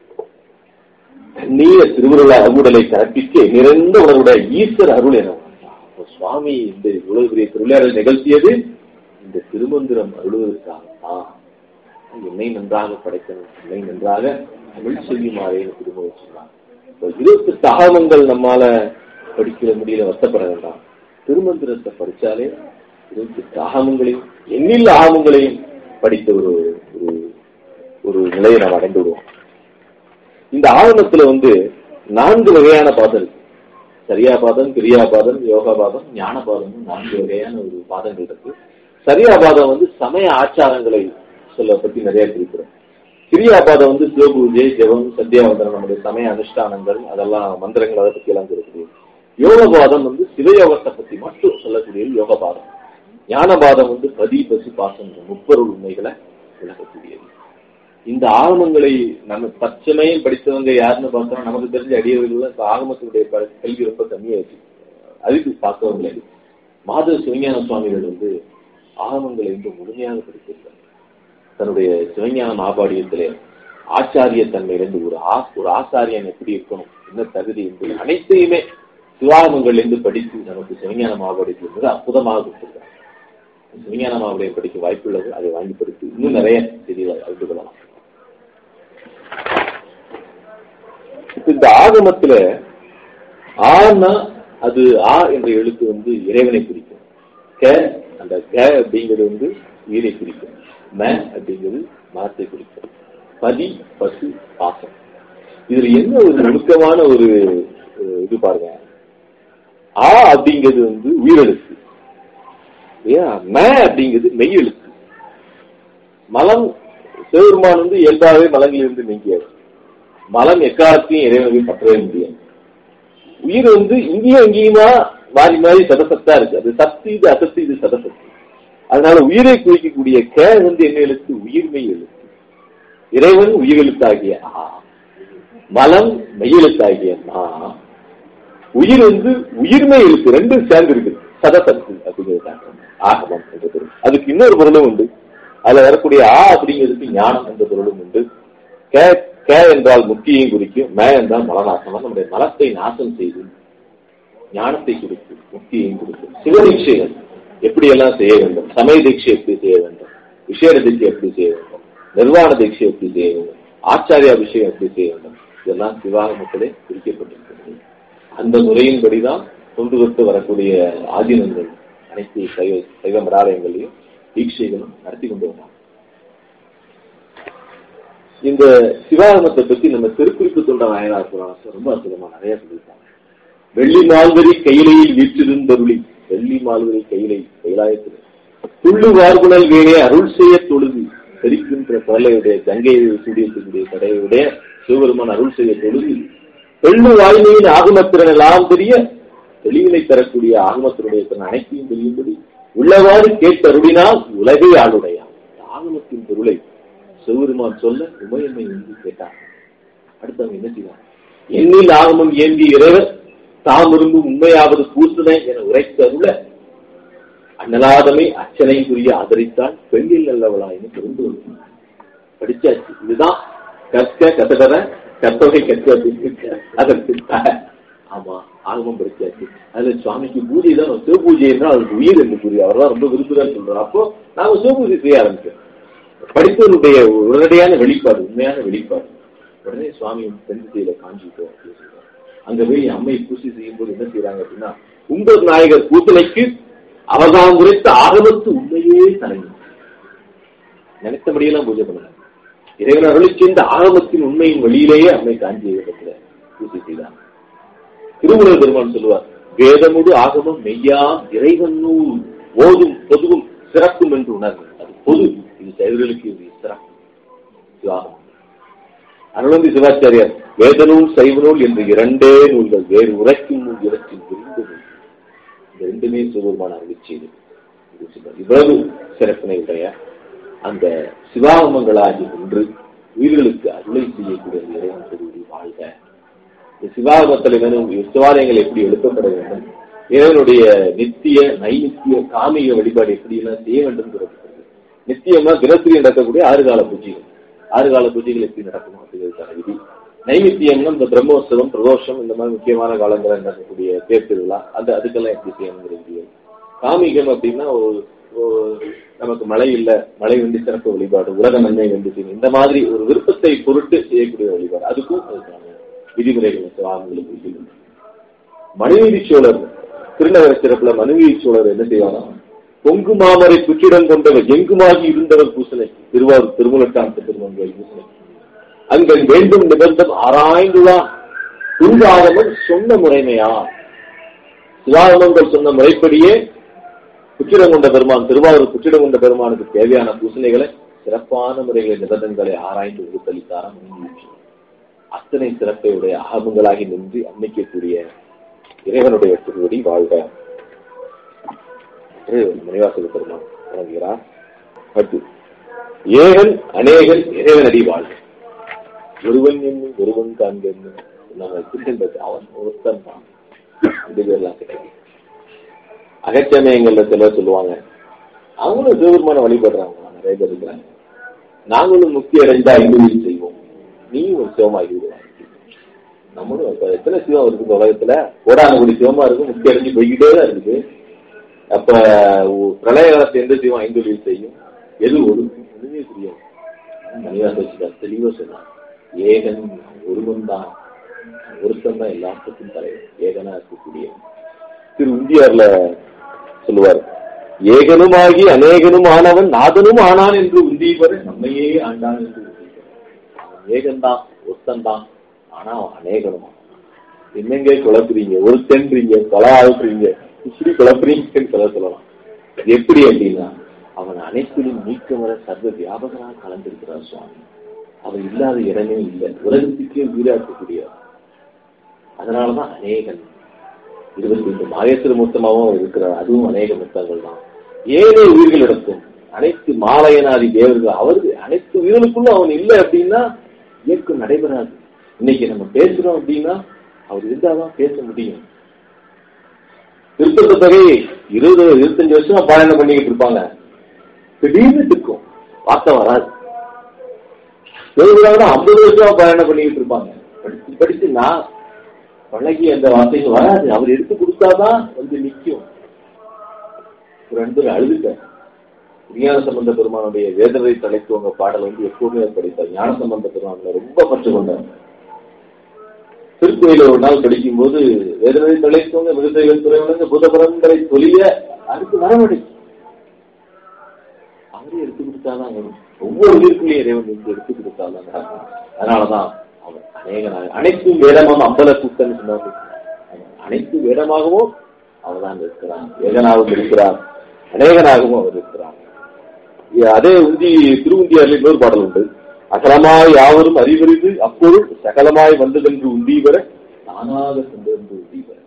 தண்ணீர திருவுருள அருமுடலை கற்பித்து நிறைந்த உணர்வுடைய ஈஸ்வர அருள் என அப்போ சுவாமி இந்த இவ்வளவு பெரிய திருவிளையாடல் நிகழ்த்தியது இந்த திருமந்திரம் அருளுவதற்காகத்தான் என்னை நன்றாக படைக்கணும் என்னை நன்றாக தமிழ் செய்யுமாறே திருமணம் சொன்னாங்க இப்ப இருபத்தெட்டு ஆகமங்கள் நம்மால படிக்க முடியல வருத்தப்பட வேண்டாம் திருமந்திரத்தை படிச்சாலே இருபத்தெட்டு ஆகமங்களையும் எண்ணில் ஆகமங்களையும் படித்த ஒரு ஒரு ஒரு நிலையை நாம் அடைந்து விடுவோம் இந்த ஆகமத்துல வந்து நான்கு வகையான பாதம் இருக்கு சரியா பாதம் கிரியா பாதம் யோகா பாதம் ஞான பாதம் நான்கு வகையான ஒரு பாதங்கள் இருக்கு சரியா பாதம் வந்து சமய ஆச்சாரங்களை சொல்ல பத்தி நிறைய குறிப்பிடும் கிரியா பாதம் வந்து சிவபூஜை ஜெபம் சத்தியாவந்தனம் நம்முடைய சமய அனுஷ்டானங்கள் அதெல்லாம் மந்திரங்கள் அதை பத்தி எல்லாம் குறிப்பிடுது யோக பாதம் வந்து சிவயோகத்தை பத்தி மட்டும் சொல்லக்கூடிய யோக பாதம் ஞான பாதம் வந்து பதி பசு பாசம் முப்பொருள் உண்மைகளை விளக்கக்கூடியது இந்த ஆகமங்களை நம்ம தற்சமயம் படித்தவங்க யாருன்னு பார்த்தோம்னா நமக்கு தெரிஞ்ச அடியவர்கள் இப்ப ஆகமத்தினுடைய ப- கல்வி ரொம்ப கம்மியாச்சு அதுக்கு பார்க்கவங்களே மாதவ சிவஞான சுவாமிகள் வந்து ஆகமங்களை வந்து முழுமையாக படித்திருக்கார் தன்னுடைய சிவஞான மாபாடியத்திலே ஆச்சாரிய தன்மையிலிருந்து ஒரு ஆ ஒரு ஆசாரியன் எப்படி இருக்கணும் என்ன தகுதி என்பது அனைத்தையுமே சிவாகமங்கள்ல இருந்து படித்து நமக்கு சிவஞான மாபாடியத்தில் இருந்து அற்புதமாக கொடுத்திருக்கார் சிவஞான மாபாடியம் படிக்க வாய்ப்புள்ளது அதை வாங்கி படித்து இன்னும் நிறைய செய்திகளை அறிந்து கொள்ளலாம் இப்ப இந்த ஆகமத்துல ஆனா அது ஆ என்ற எழுத்து வந்து இறைவனை குறிக்கும் க அந்த க அப்படிங்கிறது வந்து உயிரை குறிக்கும் ம அப்படிங்கிறது மரத்தை குறிக்கும் பதி பசு பாசம் இதுல என்ன ஒரு நுணுக்கமான ஒரு அஹ், இது பாருங்க ஆ அப்படிங்கிறது வந்து உயிரெழுத்து இல்லையா ம அப்படிங்கிறது மெய் எழுத்து மலம் சிவபெருமான் வந்து இயல்பாகவே மலங்களிலிருந்து நீங்கியது மலம் எக்காலத்தையும் இறைவனை பற்றவே முடியாது உயிர் வந்து இங்கேயும் இங்கேயுமா மாறி மாறி சதசத்தா இருக்கு அது சத்து இது அசத்து இது சதசத்து அதனால உயிரை குறிக்கக்கூடிய கே வந்து என்ன எழுத்து உயிர்மை எழுத்து இறைவன் உயிரெழுத்தாகிய ஆ மலம் மெய்யெழுத்தாகிய மா உயிர் வந்து உயிர்மை எழுத்து ரெண்டும் சேர்ந்து இருக்கு சதசத்து அப்படிங்கிறது ஆகமம் என்ற பொருள் அதுக்கு இன்னொரு பொருளும் உண்டு அதுல வரக்கூடிய ஆ அப்படிங்கிறதுக்கு ஞானம் என்ற பொருளும் உண்டு கே கே என்றால் முக்கியம் குறிக்கும் மே என்றால் மலநாசனம் நம்முடைய மலத்தை நாசம் செய்து ஞானத்தை கொடுக்கும் முக்தியையும் கொடுக்கும் சிவதீட்சைகள் எப்படி எல்லாம் செய்ய வேண்டும் சமய தீட்சை எப்படி செய்ய வேண்டும் விசேட தீட்சை எப்படி செய்ய வேண்டும் நிர்வாண தீட்சை எப்படி செய்ய வேண்டும் ஆச்சாரிய அபிஷேகம் எப்படி செய்ய வேண்டும் இதெல்லாம் சிவாகமத்திலே குறிக்கப்பட்டிருக்கிறது அந்த முறையின்படிதான் தொண்டு தொட்டு வரக்கூடிய ஆதீனங்கள் அனைத்து சைவ சைவ மடாலயங்களையும் தீட்சைகளும் நடத்தி கொண்டு வந்தாங்க இந்த சிவாகமத்தை பத்தி நம்ம திருக்குறிப்பு தொண்ட நாயனார் புராணம் ரொம்ப அற்புதமா நிறைய சொல்லியிருக்காங்க வெள்ளி மால்வரி கையிலையில் வீற்றிருந்தருளி வெள்ளி மால்வரி கையிலை கைலாயத்தில் துள்ளு வார்குணல் வேறே அருள் செய்ய தொழுது தெரிக்கின்ற பரலையுடைய கங்கையை சூடியக்கூடிய கடையுடைய சிவபெருமான் அருள் செய்ய தொழுது வெள்ளு வாய்மையின் ஆகமத்திறன் எல்லாம் தெரிய தெளிவினை தரக்கூடிய ஆகமத்தினுடைய திறன் அனைத்தையும் தெரியும்படி உள்ளவாறு கேட்டருளினால் உலகை ஆளுடையான் ஆகமத்தின் பொருளை சிவபெருமான் சொல்ல உமையம்மை என்று கேட்டார் அடுத்தவங்க என்ன செய்வாங்க எண்ணில் ஆகமம் ஏந்தி இறைவர் தாம் விரும்பும் உண்மையாவது பூசனை என உரைத்து அருள அன்னலாதமை அச்சனை புரிய ஆதரித்தால் பெண்ணில் நல்லவளாயின்னு தெரிந்து கொள்ளும் படிச்சாச்சு இதுதான் கற்க கதகத கத்தொகை கற்க அப்படின்னு அதற்கு த- ஆமா ஆகமம் படிச்சாச்சு அதுல சுவாமிக்கு பூஜை தான் சிவ பூஜை என்றால் அதுக்கு உயிர் என்று புரியும் அவர் தான் ரொம்ப விரும்புகிறார் சொல்றாரு அப்போ நாம சிவபூஜை செய்ய ஆரம்பிச்சோம் படித்தவருடைய உடனடியான வெளிப்பாடு உண்மையான வெளிப்பாடு உடனே சுவாமி பெண் திசையில காஞ்சிட்டோம் அப்படின்னு சொல்றாரு அங்க போய் அம்மை பூசி செய்யும் போது என்ன செய்யறாங்க அப்படின்னா உங்கள் நாயகர் பூசணைக்கு அவதாம் உரைத்த ஆகமத்து உண்மையே தலைமை நினைத்தபடியெல்லாம் பூஜை பண்ணல இறைவன் அருளி சேர்ந்த ஆகமத்தின் உண்மையின் வழியிலேயே அம்மை காஞ்சி இடத்துல பூஜை செய்தார் திருமுருகர் பெருமான் சொல்லுவார் வேதமுடு ஆகமம் மெய்யா இறைவன் நூல் ஓதும் பொதுவும் சிறக்கும் என்று உணர்வு அது பொது இது செயல்களுக்கு இது சிறப்பு சிவாகமம் அருளந்தி சிவாச்சாரியார் வேதநூல் சைவநூல் என்று இரண்டே நூல்கள் வேறு உரைக்கும் நூல் இவற்றின் விரிந்த நூல் இந்த ரெண்டுமே சிவபெருமான அருள் செய்து இது சிவ- இவ்வளவு சிறப்பினை உடைய அந்த சிவாகமங்களாகி ஒன்று உயிர்களுக்கு அருளை செய்யக்கூடிய அந்த இறைவன் திருவிழி வாழ்க இந்த சிவாகமத்தில் வேணும் சிவாலயங்கள் எப்படி எழுப்பப்பட வேண்டும் இறைவனுடைய நித்திய நைநித்திய காமிக வழிபாடு எப்படி எல்லாம் செய்ய வேண்டும் கூறப்பட்டது நித்தியமா தினசரி நடக்கக்கூடிய ஆறு கால பூஜைகள் ஆறு கால பூஜைகள் எப்படி நடக்கணும் அப்படிங்கிறதுக்கான விதி நைமித்தியம்னா இந்த பிரம்மோற்சவம் பிரதோஷம் இந்த மாதிரி முக்கியமான காலங்களில் நடக்கக்கூடிய தேர் திருவிழா அந்த அதுக்கெல்லாம் எப்படி செய்யணுங்கிற விதிகள் காமிகம் அப்படின்னா ஒரு ஓ, நமக்கு மழை இல்ல மழை வேண்டி சிறப்பு வழிபாடு உலக நன்மை வேண்டி செய்யும் இந்த மாதிரி ஒரு விருப்பத்தை பொருட்டு செய்யக்கூடிய வழிபாடு அதுக்கும் அதுக்கான விதிமுறைகள் சுவாமிகளுக்கு இருக்கின்றன மனுநீதி சோழர் திருநகர சிறப்புல மனுநீதி சோழர் என்ன செய்வாங்க பொங்கு மாமரை புற்றிடம் கொண்டவர் எங்குமாகி இருந்தவர் பூசனை திருவாரூர் திருமலட்டாந்த திருமங்கை பூசனை அங்கள் வேண்டும் நிபந்தம் ஆராய்ந்துதான் துர்காகமம் சொன்ன முறைமையா சிவாகமங்கள் சொன்ன முறைப்படியே புற்றிடம் கொண்ட பெருமான் திருவாரூர் புற்றிடம் கொண்ட பெருமானுக்கு தேவையான பூசணைகளை சிறப்பான முறைகளை நிபந்தனைகளை ஆராய்ந்து உறுத்தளித்தாராம் மனுநீதி சோழர். அத்தனை சிறப்பை உடைய ஆகமங்களாகி நின்று அன்னைக்கக்கூடிய இறைவனுடைய திருவடி வாழ்க என்று மணிவாசக பெருமான் வழங்குகிறார் அடுத்து ஏகன் அநேகன் இறைவனடி வாழ்க ஒருவன் என்னும் ஒருவன் காண்க என்னும் நாங்கள் திருச்செந்தது அவன் ஒருத்தன் தான் இது பேர்லாம் கிடையாது அகச்சமயங்கள்ல சிலர் சொல்லுவாங்க அவங்களும் சிவபெருமான வழிபடுறாங்க நிறைய பேர் இருக்கிறாங்க நாங்களும் முக்தி அடைந்தா இன்னும் செய்வோம் நீயும் ஒரு சிவமாகி விடுவாங்க நம்மளும் இப்ப எத்தனை சிவம் இருக்கு இந்த உலகத்துல கோடானகுடி சிவமா இருக்கும் முக்தி அடைஞ்சு போய்கிட்டே தான் இருக்குது அப்ப உ- பிரளய காலத்துல எந்த சிவம் ஐந்தொழில் செய்யும் எது ஒழுங்கும் ஒண்ணுமே புரியும் மணிவாச தெளிவா சொன்னான் ஏகன் ஒருவன் தான் ஒருத்தன் தான் எல்லாத்துக்கும் தலைவர் ஏகனா இருக்கக்கூடிய திரு உந்தியார்ல சொல்லுவார் ஏகனுமாகி அநேகனும் ஆனவன் நாதனும் ஆனான் என்று உந்தியவர் நம்மையே ஆண்டான் என்று உந்தியவர். அவன் ஏகன்தான் ஒருத்தன் ஆனா அவன் அநேகனுமா என்னங்க குழப்புறீங்க ஒருத்தன்றீங்க பல ஆகுறீங்க இப்படி குழப்புறீங்கன்னு சொல்ல சொல்லலாம் அது எப்படி அப்படின்னா அவன் அனைத்திலும் நீக்கமர சர்வ வியாபகமாக கலந்திருக்கிறார் சுவாமி அவன் இல்லாத இடமே இல்லை உலகத்துக்கே உயிராக்கக்கூடியவர் அதனாலதான் அநேகன் இருபத்தி ஐந்து மாயத்திரு மொத்தமாகவும் அவர் இருக்கிறார் அதுவும் அநேக மொத்தங்கள் தான் ஏழை உயிர்களிடத்தும் அனைத்து மாலையனாதி தேவர்கள் அவருக்கு அனைத்து உயிர்களுக்குள்ளும் அவன் இல்லை அப்படின்னா இயக்கம் நடைபெறாது இன்னைக்கு நம்ம பேசுறோம் அப்படின்னா அவர் இருந்தாதான் பேச முடியும் திருத்தத்த தொகை இருபது இருபத்தஞ்சு வருஷமா பாராயணம் பண்ணிக்கிட்டு இருப்பாங்க திடீர்னு இருக்கும் வார்த்தை வராது எழுதுறாங்கன்னா ஐம்பது வருஷமா பாராயணம் பண்ணிக்கிட்டு இருப்பாங்க படிச்சு படிச்சு நான் பழகி அந்த வார்த்தைகள் வராது அவர் எடுத்து கொடுத்தாதான் வந்து நிக்கும் ஒரு ரெண்டு பேரும் அழுதுட்டேன் ஞான சம்பந்த பெருமானுடைய வேதனை தலைத்துவங்க பாடல் வந்து எப்பவுமே அவர் படித்தார் ஞான சம்பந்த பெருமான் ரொம்ப பற்று கொண்டார் திருக்கோயில ஒரு நாள் படிக்கும் போது வேதனை தலைத்துவங்க மிகுதைகள் துறைவங்க புதபுரங்களை தொழிய அதுக்கு வரவழை அவரே எடுத்து கொடுத்தாதான் வரும் ஒவ்வொரு உயிருக்குள்ளேயும் இறைவன் வந்து எடுத்து கொடுத்தாதான் நடக்கும். அதனாலதான் அவர் அநேகனாக அனைத்தும் வேடமாக அம்பல கூட்டம் சொன்னார்கள் அனைத்து வேடமாகவும் அவர்தான் இருக்கிறார் ஏகனாகவும் இருக்கிறார் அநேகனாகவும் அவர் இருக்கிறார் இ- அதே உந்தி திருவுந்தியாரில் இன்னொரு பாடல் உண்டு அகலமாய் யாவரும் அறிவறிது அப்பொருள் சகலமாய் வந்ததென்று உந்தி பெற தானாக சென்றென்று உந்தி பெற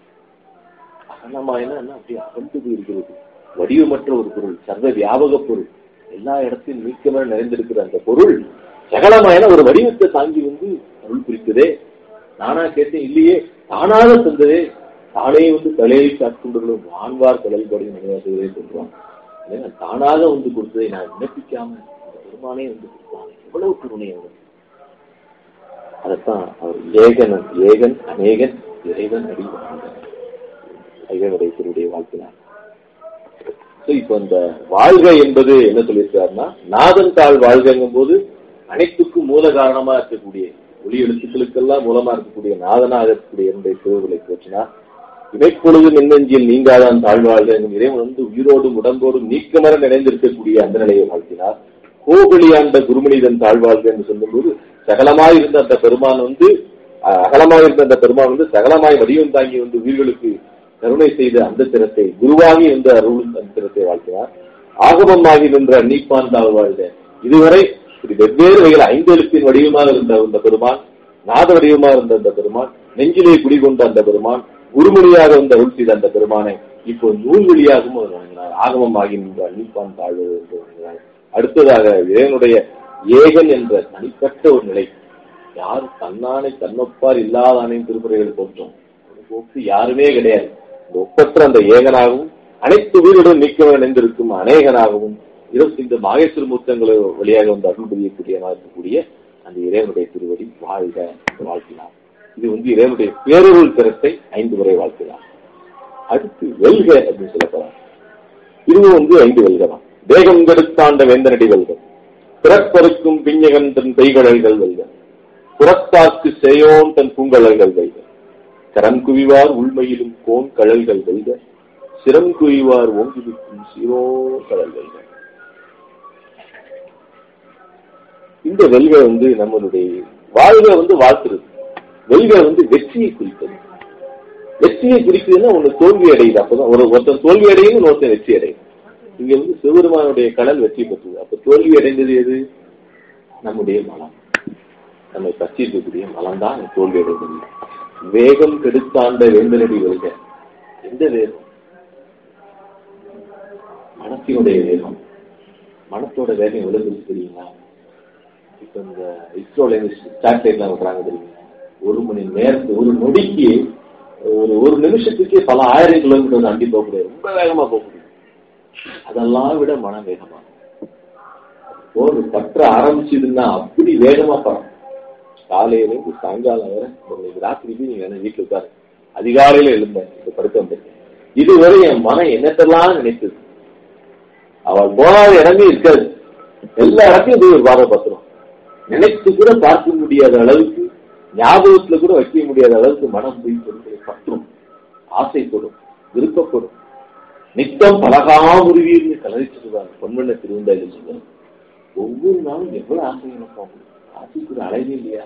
அகலமாய்னா என்ன அப்படியே அகன்று போயிருக்கிறது வடிவமற்ற ஒரு பொருள் சர்வ வியாபக பொருள் எல்லா இடத்திலும் நீக்கமே நிறைந்திருக்கிற அந்த பொருள் சகலமாயன ஒரு வடிவத்தை தாங்கி வந்து அருள் குறித்ததே நானா கேட்டேன் இல்லையே தானாக தந்ததே தானே வந்து தலையை காட்கொண்டுள்ள வான்வார் கடல் படி மனிதர்களே சொல்றான் ஏன்னா, தானாக வந்து கொடுத்ததை நான் விண்ணப்பிக்காம இந்த பெருமானே வந்து கொடுத்தான் எவ்வளவு கருணை அவர் அதைத்தான் அவர் ஏகன் ஏகன் அநேகன் இறைவன் அடி ஐவனுடைய திருடைய வாழ்த்தினார் So, இப்ப இந்த வாழ்க என்பது என்ன சொல்லியிருக்காருன்னா நாதன் தாள் வாழ்கங்கும் போது அனைத்துக்கும் மூல காரணமா இருக்கக்கூடிய ஒளி எழுத்துக்களுக்கெல்லாம் மூலமா இருக்கக்கூடிய நாதனாக இருக்கக்கூடிய என்னுடைய திருவுகளை போற்றினார் இமைப்பொழுது மின்னஞ்சில் நீங்காதான் தாழ்வாழ்க என்னும் இறைவன் வந்து உயிரோடும் உடம்போடும் நீக்கமர நிறைந்திருக்கக்கூடிய அந்த நிலையை வாழ்த்தினார் கோகுலியாண்ட குருமனிதன் தாழ்வாழ்க என்று சொல்லும்போது சகலமாய் இருந்த அந்த பெருமான் வந்து அஹ், அகலமாய் இருந்த அந்த பெருமான் வந்து சகலமாய் வடிவம் தாங்கி வந்து உயிர்களுக்கு கருணை செய்த அந்த திறத்தை குருவாகி இருந்த அருள் அந்த திறத்தை வாழ்த்தினார் ஆகமமாகி நின்ற அன்னிப்பான் தாழ்வாழ்க இதுவரை இப்படி வெவ்வேறு வகையில் ஐந்து எழுத்தின் வடிவமாக இருந்த அந்த பெருமான் நாத வடிவமாக இருந்த அந்த பெருமான் நெஞ்சிலே குடிகொண்ட அந்த பெருமான் உருமொழியாக வந்த அருள் செய்த அந்த பெருமானை இப்போ நூல் வழியாகவும் அவர் வழங்கினார் ஆகமமாகி நின்ற அன்னிப்பான் தாழ்வு என்று வழங்கினார் அடுத்ததாக இறைவனுடைய ஏகன் என்ற தனிப்பட்ட ஒரு நிலை யார் தன்னானை தன்னொப்பார் இல்லாதானே திருப்புறைகள் போற்றோம் ஒரு போக்கு யாருமே கிடையாது இந்த ஒப்பற்ற அந்த ஏகனாகவும் அனைத்து உயிருடன் நீக்க இணைந்திருக்கும் அநேகனாகவும் இருபத்தி இந்த மாகேஸ்வர மூர்த்தங்கள் வழியாக வந்து அருள் புரியக்கூடியவனாக இருக்கக்கூடிய அந்த இறைவனுடைய திருவடி வாழ்க என்று வாழ்த்தினார் இது வந்து இறைவனுடைய பேரருள் திறத்தை ஐந்து முறை வாழ்த்தினார் அடுத்து வெல்க அப்படின்னு சொல்லப்படுறார் இதுவும் வந்து ஐந்து வெல்கலாம் வேகம் கெடுத்தாண்ட வேந்தனடி வெல்க பிறப்பருக்கும் பிஞ்சகன் தன் கைகழல்கள் வெல்க புறத்தார்க்கு செய்யோன் தன் பூங்கழல்கள் வெல்க கரம் குவிவார் உள்மையிலும் கோன் கழல்கள் வெல்க சிரம் குவிவார் ஓங்கிவிக்கும் சீரோ கழல்கள் வெல்க இந்த வெல்க வந்து நம்மளுடைய வாழ்க வந்து வாழ்த்துறது வெல்க வந்து வெற்றியை குறிப்பது வெற்றியை குறிக்குதுன்னா ஒண்ணு தோல்வி அடையுது அப்பதான் ஒரு ஒருத்தன் தோல்வி அடையுது ஒருத்தன் வெற்றி அடையுது இங்க வந்து சிவபெருமானுடைய கடல் வெற்றி பெற்றது அப்ப தோல்வி அடைந்தது எது நம்முடைய மனம் நம்மை பற்றி இருக்கக்கூடிய மனம் தான் தோல்வி அடைந்தது வேகம் கெடுத்தாண்ட வேந்தனடி வெல்க எந்த வேகம் மனத்தினுடைய வேகம் மனத்தோட வேகம் எவ்வளவு இருக்கு தெரியுங்களா இப்ப இந்த இஸ்ரோல சேட்டலைட்லாம் விடுறாங்க தெரியுங்களா ஒரு மணி நேரத்துக்கு ஒரு நொடிக்கு ஒரு ஒரு நிமிஷத்துக்கே பல ஆயிரம் கிலோமீட்டர் தாண்டி போக முடியாது ரொம்ப வேகமா போக முடியும் அதெல்லாம் விட மன வேகமா போர் பற்ற ஆரம்பிச்சதுன்னா அப்படி வேகமா பறம் காலையில இருந்து சாயங்காலம் வரை இன்னைக்கு ராத்திரிக்கு நீங்க என்ன வீட்டுல உட்காரு அதிகாலையில எழுந்தேன் இப்ப படுக்க வந்திருக்கேன் இதுவரை என் மனம் என்னத்தெல்லாம் நினைத்தது அவள் போனாத இடமே இருக்காது எல்லா இடத்தையும் போய் ஒரு பார்வை பார்த்துரும் நினைத்து கூட பார்க்க முடியாத அளவுக்கு ஞாபகத்துல கூட வைக்க முடியாத அளவுக்கு மனம் போய் பொருட்களை பற்றும் ஆசைப்படும் விருப்பப்படும் நித்தம் பலகாமுருவின்னு கலரிச்சு சொல்றாங்க பொன்மண்ண திருவந்தாயில் சொல்றாங்க ஒவ்வொரு நாளும் எவ்வளவு ஆசை நினைப்போம் ஆசைக்கு ஒரு அழகே இல்லையா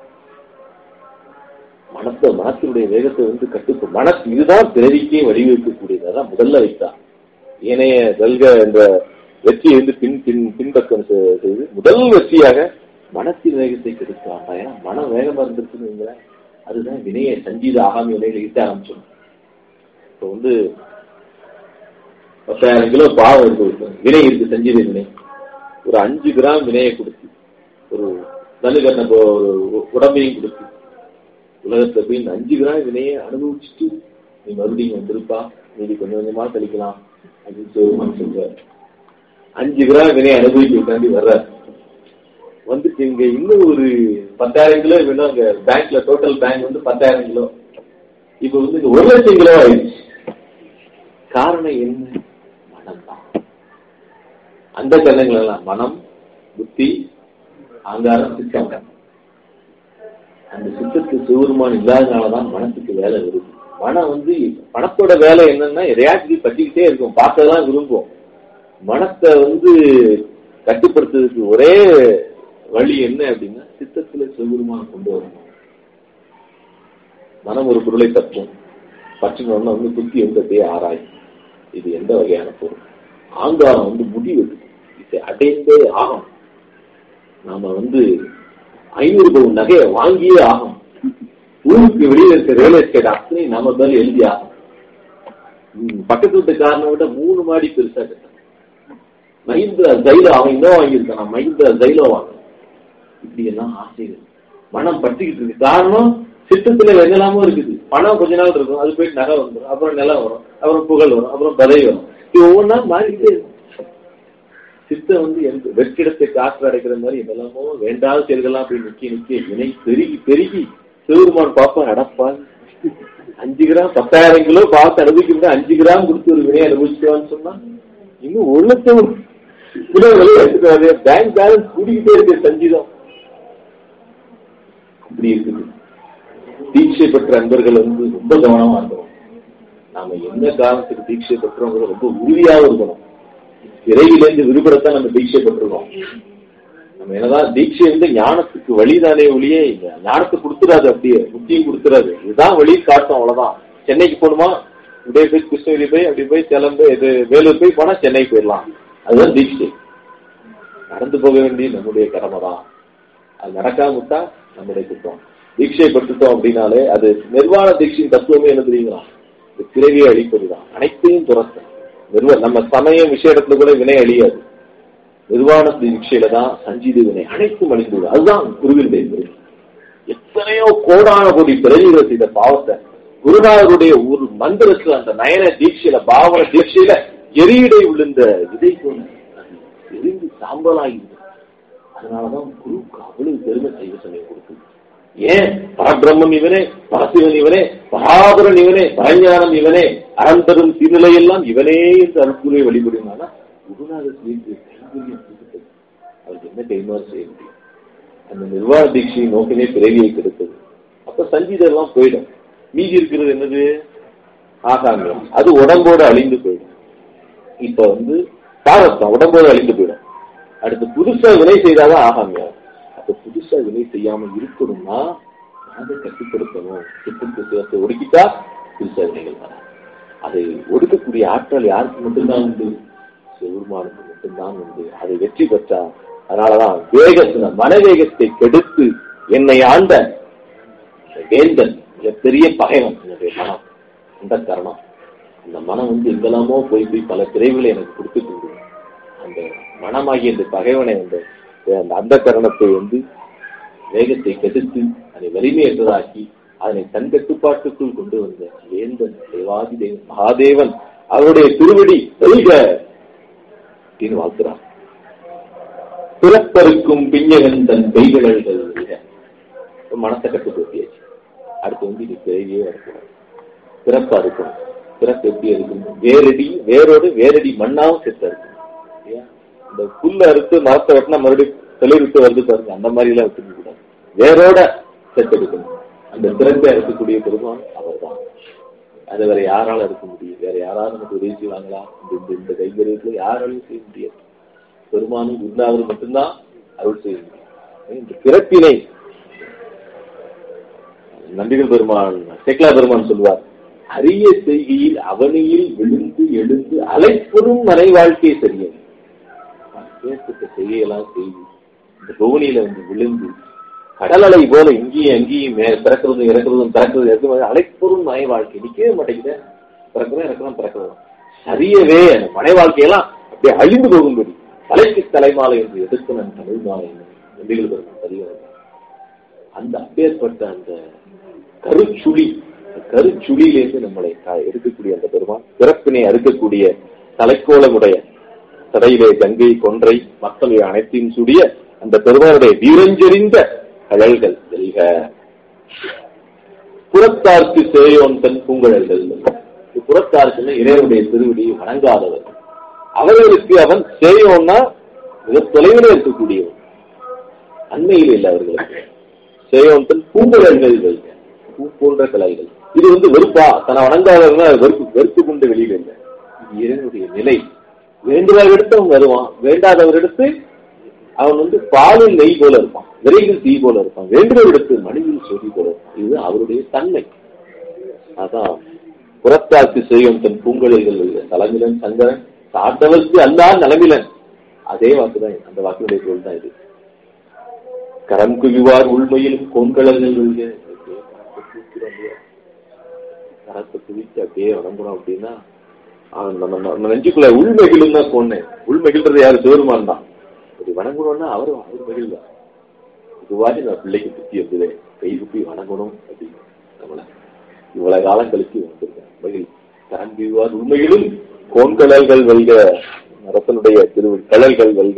மனத்தை மனத்தினுடைய வேகத்தை வந்து கட்டுப்பு மன இதுதான் பிறவிக்கே வடிவமைக்கக்கூடியது அதான் முதல்ல வைத்தான் ஏனைய வெல்க என்ற வெற்றியை வந்து பின் பின் பின்பக்கம் செ- செய்து முதல் வெற்றியாக மனத்தின் வேகத்தை கெடுக்கலாம் ஏன்னா மனம் வேகமா இருந்துச்சுன்னு வைங்களேன், அதுதான் வினைய சஞ்சீத ஆகாம வினையில ஈட்ட ஆரம்பிச்சிடும் இப்போ வந்து பத்தாயிரம் கிலோ பாவம் இருக்கு வினை இருக்கு சஞ்சீத வினை ஒரு அஞ்சு கிராம் வினையை கொடுத்து ஒரு நலுகண்ண ஒரு உடம்பையும் கொடுத்து உலகத்துல போய் இந்த அஞ்சு கிராம் வினையை அனுபவிச்சுட்டு நீ மறுபடியும் வந்திருப்பா மீதி கொஞ்சம் கொஞ்சமா கழிக்கலாம் அப்படின்னு சொல்லுவான்னு சொல்றாரு அஞ்சு கிராம் வினையை அனுபவிக்கிறதுக்காண்டி வர்றாரு வந்துட்டு இங்க இன்னும் ஒரு பத்தாயிரம் கிலோ வேணும் அங்க பேங்க்ல டோட்டல் பேங்க் வந்து பத்தாயிரம் கிலோ இப்ப வந்து இங்க ஒரு லட்சம் கிலோ ஆயிடுச்சு காரணம் என்ன மனம் தான் அந்த கண்ணங்கள் எல்லாம் மனம் புத்தி ஆங்காரம் சித்தம் அந்த சித்தத்து சிவருமான் இல்லாதனாலதான் மனசுக்கு வேலை வருது மனம் வந்து மனத்தோட வேலை என்னன்னா எதையாச்சும் பற்றிக்கிட்டே இருக்கும் பார்த்ததெல்லாம் விரும்பும் மனத்தை வந்து கட்டுப்படுத்துறதுக்கு ஒரே வழி என்ன அப்படின்னா சித்தத்துல சிவபெருமான கொண்டு வரணும் மனம் ஒரு பொருளை தப்பும் பற்றினோம்னா வந்து புத்தி வந்து அப்படியே ஆராயும் இது எந்த வகையான பொருள் ஆங்காரம் வந்து முடிவு இதை அடைந்தே ஆகும் நாம வந்து ஐநூறு பவுன் நகையை வாங்கியே ஆகும் ஊருக்கு வெளியில இருக்க ரியல் எஸ்டேட் அத்தனை நம்ம மேல எழுதி ஆகும் ம், பக்கத்து வீட்டுக்காரனை விட மூணு மாடி பெருசா கட்டணும் மஹிந்திரா ஜைலோ அவன் இன்னும் வாங்கியிருக்கான் நான் மஹிந்திரா ஜைலோ வாங்கணும் இப்படி எல்லாம் ஆசைகள் மனம் பட்டுக்கிட்டு இருக்கு காரணம் சித்தத்துல என்னெல்லாமோ இருக்குது பணம் கொஞ்ச நாள் இருக்கும் அது போயிட்டு நகை வந்துடும் அப்புறம் நிலம் வரும் அப்புறம் புகழ் வரும் அப்புறம் பதவி வரும் இது ஒவ்வொன்றா மாறிக்கிட்டே இருக்கும் சித்தம் வந்து எந்த வெற்றிடத்தை காற்று அடைக்கிற மாதிரி என்னெல்லாமோ வேண்டாத செயல்கள்லாம் அப்படி நிக்கி நிக்கி வினை பெருகி பெருகி சிவருமான் பாப்பா அடப்பான் அஞ்சு கிராம் பத்தாயிரம் கிலோ பார்த்து அனுபவிக்க முடியாது அஞ்சு கிராம் கொடுத்து ஒரு வினை அனுபவிச்சுவான்னு சொன்னா இன்னும் ஒரு லட்சம் கிலோ வெளியே எடுத்துக்காது பேங்க் பேலன்ஸ் கூடிக்கிட்டே இருக்கு சஞ்சீதம் இப்படி இருக்குது தீட்சை பெற்ற அன்பர்கள் வந்து ரொம்ப கவனமா இருக்கணும் நாம என்ன காரணத்துக்கு தீட்சை பெற்றோங்கிறது ரொம்ப உறுதியாக இருக்கணும் சிறையிலேருந்து விடுபடத்தான் நம்ம தீட்சை பெற்றிருக்கோம் நம்ம என்னதான் தீட்சை வந்து ஞானத்துக்கு வழிதானே ஒழியே இல்ல ஞானத்தை கொடுத்துடாது அப்படியே புத்தியும் கொடுத்துடாது இதுதான் வழி காட்டும் அவ்வளவுதான் சென்னைக்கு போகணுமா இப்படியே போய் கிருஷ்ணகிரி போய் அப்படி போய் சேலம் போய் இது வேலூர் போய் போனா சென்னை போயிடலாம் அதுதான் தீட்சை நடந்து போக வேண்டிய நம்முடைய கடமை தான் அது நடக்காம விட்டா நம்முடைய குற்றம் தீட்சை பெற்றுட்டோம் அப்படின்னாலே அது நிர்வாண தீட்சையின் தத்துவமே என்ன தெரியுங்களா இது பிறவியை அழிப்பதுதான் அனைத்தையும் துரத்தும் நிர்வ நம்ம சமயம் விஷயத்துல கூட வினை அழியாது நிர்வாண தீட்சையில தான் சஞ்சீத வினை அனைத்தும் அழிந்து அதுதான் குருவினுடைய முறை எத்தனையோ கோடான கோடி பிறவிகளை செய்த பாவத்தை குருநாதருடைய ஒரு மந்திரத்துல அந்த நயன தீட்சையில பாவன தீட்சையில எரியடை விழுந்த விதை போல அது எரிந்து சாம்பலாகிது அதனாலதான் குருவுக்கு அவ்வளவு பெருமை செய்ய சமயம் கொடுக்குது ஏன் பரபிரம்மம் இவனே பரசிவன் இவனே பராபரன் இவனே பரஞானம் இவனே அறம் தரும் சீர்நிலையெல்லாம் இவனே என்று அருள்கூரை வழிபடுமானா குருநாதர் ஸ்ரீக்கு கைங்கரியம் கொடுத்தது. அவருக்கு என்ன கைமாறு செய்ய முடியும் அந்த நிர்வாக தீட்சை நோக்கினே பிறவியை கெடுத்தது அப்ப சங்கீதம் எல்லாம் போயிடும் மீதி இருக்கிறது என்னது ஆகாமியம் அது உடம்போடு அழிந்து போயிடும் இப்ப வந்து பாரஸ்தம் உடம்போடு அழிந்து போயிடும் அடுத்து புதுசா வினை செய்தாதான் ஆகாமியம் அப்ப புதுசா வினை செய்யாம இருக்கணும்னா அதை கட்டுப்படுத்தணும் சித்தத்து சிவத்தை ஒடுக்கிட்டா புதுசா வினைகள் வரும் அதை ஒடுக்கக்கூடிய ஆற்றல் யாருக்கு மட்டும்தான் உண்டு சிவருமானுக்கு மட்டும்தான் உண்டு அதை வெற்றி பெற்றார் அதனாலதான் வேகத்தின மனவேகத்தை கெடுத்து என்னை ஆண்ட வேந்தன் மிகப்பெரிய பகைவன் என்னுடைய மனம் அந்த கரணம் அந்த மனம் வந்து எங்கெல்லாமோ போய் போய் பல பிரிவுகளை எனக்கு கொடுத்துட்டு இருந்தது. அந்த மனமாகிய இந்த பகைவனை அந்த அந்த அந்த கரணத்தை வந்து வேகத்தை கெடுத்து அதை வலிமையற்றதாக்கி அதனை தன் கட்டுப்பாட்டுக்குள் கொண்டு வந்த வேந்தன் தேவாதி தேவன் மகாதேவன் அவருடைய திருவடி வெல்க அப்படின்னு வாழ்த்துறான் பிறப்பருக்கும் பிஞ்சகன் தன் கைகளல்கள் வெல்க இப்ப மனசை கட்டுப்படுத்தியாச்சு அடுத்து வந்து இது பிறவியே இருக்கணும் பிறப்பா இருக்கணும் பிறப்பு எப்படி இருக்கணும் வேரடி வேரோடு வேரடி மண்ணாவும் செத்த இருக்கணும் இல்லையா? இந்த புல்ல அறுத்து மரத்தை வெட்டினா மறுபடியும் தெளிவிட்டு வருது பாருங்க அந்த மாதிரி எல்லாம் வச்சுக்க கூடாது வேரோட செத்தெடுக்கணும் அந்த பிறப்பை அறுக்கக்கூடிய பெருமான் அவர்தான் அது வேற யாரால இருக்க முடியும் வேற யாராவது நமக்கு உதவி செய்வாங்களா இந்த இந்த- இந்த கைகரியத்துல யாராலையும் செய்ய முடியாது பெருமானும் குருநாதரும் மட்டும்தான் அருள் செய்ய முடியும் இந்த பிறப்பினை நம்பிகள் பெருமான் சேக்கலா பெருமான் சொல்வார் அரிய செய்கையில் அவனியில் விழுந்து எழுந்து அலைப்பெரும் மறை வாழ்க்கை சரியது பேசப்பட்ட செய்கையெல்லாம் செய்து இந்த பவுனியில வந்து விழுந்து கடல் அலை போல இங்கேயும் அங்கேயும் மே- பிறக்கிறதும் இறக்குறதும் பிறக்கிறது இறக்குறது அலைப்பெரும் மனை வாழ்க்கை நிக்கவே மாட்டேங்குது பிறக்கிறோம் இறக்கிறோம் பிறக்கிறோம் சரியவே அந்த மனை வாழ்க்கையெல்லாம் அப்படியே அழிந்து போகும்படி தலைக்கு தலைமாலை என்று எதிர்த்து நான் தமிழ் மாலை நம்பிகள் பெருமான் பதிவு அந்த அப்பேற்பட்ட அந்த கருச்சுழி அந்த கருச்சுழியிலிருந்து நம்மளை கா- எடுக்கக்கூடிய அந்த பெருமான் பிறப்பினை அறுக்கக்கூடிய தலைக்கோலமுடைய தடையிலே கங்கை கொன்றை மக்களை அனைத்தையும் சுடிய அந்த பெருமானுடைய வீரஞ்செறிந்த கழல்கள் வெல்க புறத்தார்க்கு சேயோன் தன் பூங்கழல்கள் வெல்க. இது புறத்தார்க்குன்னு இறைவனுடைய திருவடியை வணங்காதவர் அவர்களுக்கு அவன் சேயோன்னா மிக தொலைவில் இருக்கக்கூடியவன் அண்மையில் இல்லை அவர்களுக்கு சேயோன் தன் பூங்கழல்கள் வெல்க பூ போன்ற கலைகள் இது வந்து வெறுப்பா தன்னை வணங்காதவங்க வெறுப்பு வெறுப்பு கொண்டு வெளியில இல்லை இது இறைவனுடைய நிலை வேண்டுபவர் எடுத்து அவன் வருவான் வேண்டாதவர் எடுத்து அவன் வந்து பாலில் நெய் போல இருப்பான் விரைவில் தீ போல இருப்பான் வேண்டுபவர் எடுத்து மணியில் சொதி போல இருப்பான் இது அவருடைய தன்மை அதான் புறத்தாக்கு செய்யும் தன் பூங்கொழிகள் தலைமிலன் சங்கரன் சார்ந்தவர்க்கு அல்லா நலமிலன் அதே வாக்குதான் அந்த வாக்கினுடைய பொருள் தான் இது கரம் குவிவார் உள்மையிலும் கோண்கலங்கள் வெல்க அப்படியே கரத்தை தூக்கிறோம் இல்லையா? கரத்தை குவித்து அப்படியே வணங்குறோம் அப்படின்னா அவன் நம்ம நம்ம நெஞ்சுக்குள்ள உள்மகிழும் தான் சொன்னேன் உள்மகிழ்றது யாரு சிவருமான் தான் அப்படி வணங்கணும்னா அவரும் அவர் மகிழ்வார் இதுவாடி நான் பிள்ளைக்கு புத்தி வந்ததே கை குப்பி வணங்கணும் அப்படின்னு நம்மள இவ்வளவு காலம் கழிச்சு வந்திருக்கேன் மகிழ் தாண்டிவார் உண்மையிலும் கோண்கடல்கள் வெல்க அரசனுடைய திரு கடல்கள் வெல்க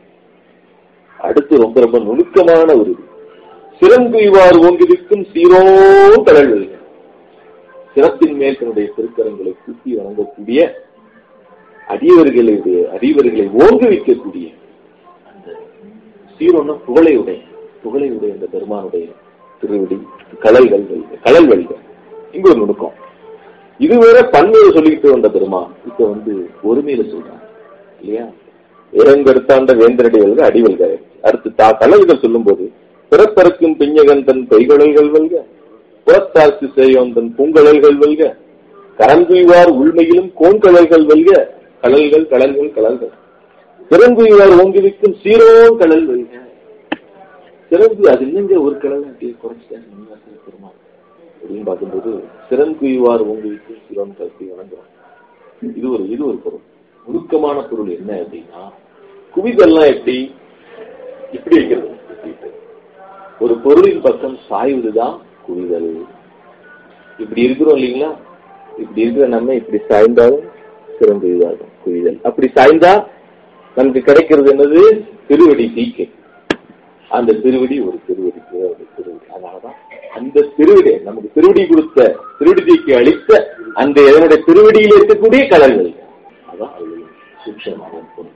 அடுத்து ரொம்ப ரொம்ப நுணுக்கமான ஒரு இது. சிறங்குய்வார் ஓங்கிருக்கும் சீரோ கடல் வெல்க சிரத்தின் மேல் தன்னுடைய திருக்கரங்களை குத்தி வணங்கக்கூடிய அடியவர்களுடைய அடியவர்களை ஓங்குவிக்கக்கூடிய அந்த சீரோன்ன புகழையுடைய புகழையுடைய அந்த பெருமானுடைய திருவடி கடல்கள் வெல்க கடல் வெல்க இங்க ஒரு நுணுக்கம் இதுவரை பன்மையை சொல்லிக்கிட்டு வந்த பெருமான் இப்ப வந்து ஒருமையில சொல்றாங்க இல்லையா இறங்கெடுத்தாண்ட வேந்தரடி வெல்க அடிவல்க அடுத்து தா கடல்கள் சொல்லும் போது பிறப்பறக்கும் பிஞ்சகன் தன் கைகடல்கள் வெல்க புறத்தார்க்கு செய்யோன் தன் பூங்கடல்கள் வெல்க கரங்குய்வார் உள்மையிலும் கோண்கடல்கள் வெல்க கடல்கள் கடல்கள் கடல்கள் சிறங்குய்வார் ஓங்கிவிக்கும் சீரோ கடல் வெல்க சிறங்கு அது இல்லைங்க ஒரு கடல் அப்படியே குறைச்சிட்டாங்க பெருமாள் அப்படின்னு பார்க்கும்போது சிறங்குய்வார் ஓங்குவிக்கும் சீரோன் கல்வி வணங்குறோம் இது ஒரு இது ஒரு பொருள் நுணுக்கமான பொருள் என்ன அப்படின்னா குவிதெல்லாம் எப்படி இப்படி இருக்கிறது ஒரு பொருளின் பக்கம் சாய்வதுதான் குவிதல் இப்படி இருக்கிறோம் இல்லைங்களா இப்படி இருக்கிற நம்ம இப்படி சாய்ந்தாலும் சிறந்த இதாகும் குவிதல் அப்படி சாய்ந்தா நமக்கு கிடைக்கிறது என்னது திருவடி தீக்கை அந்த திருவடி ஒரு திருவடி ஒரு திருவடி அதனாலதான் அந்த திருவிடை நமக்கு திருவடி கொடுத்த திருவடி தீக்கை அளித்த அந்த இதனுடைய திருவடியில் இருக்கக்கூடிய கலர்கள் அதான் அதுல சூட்சமான பொருள்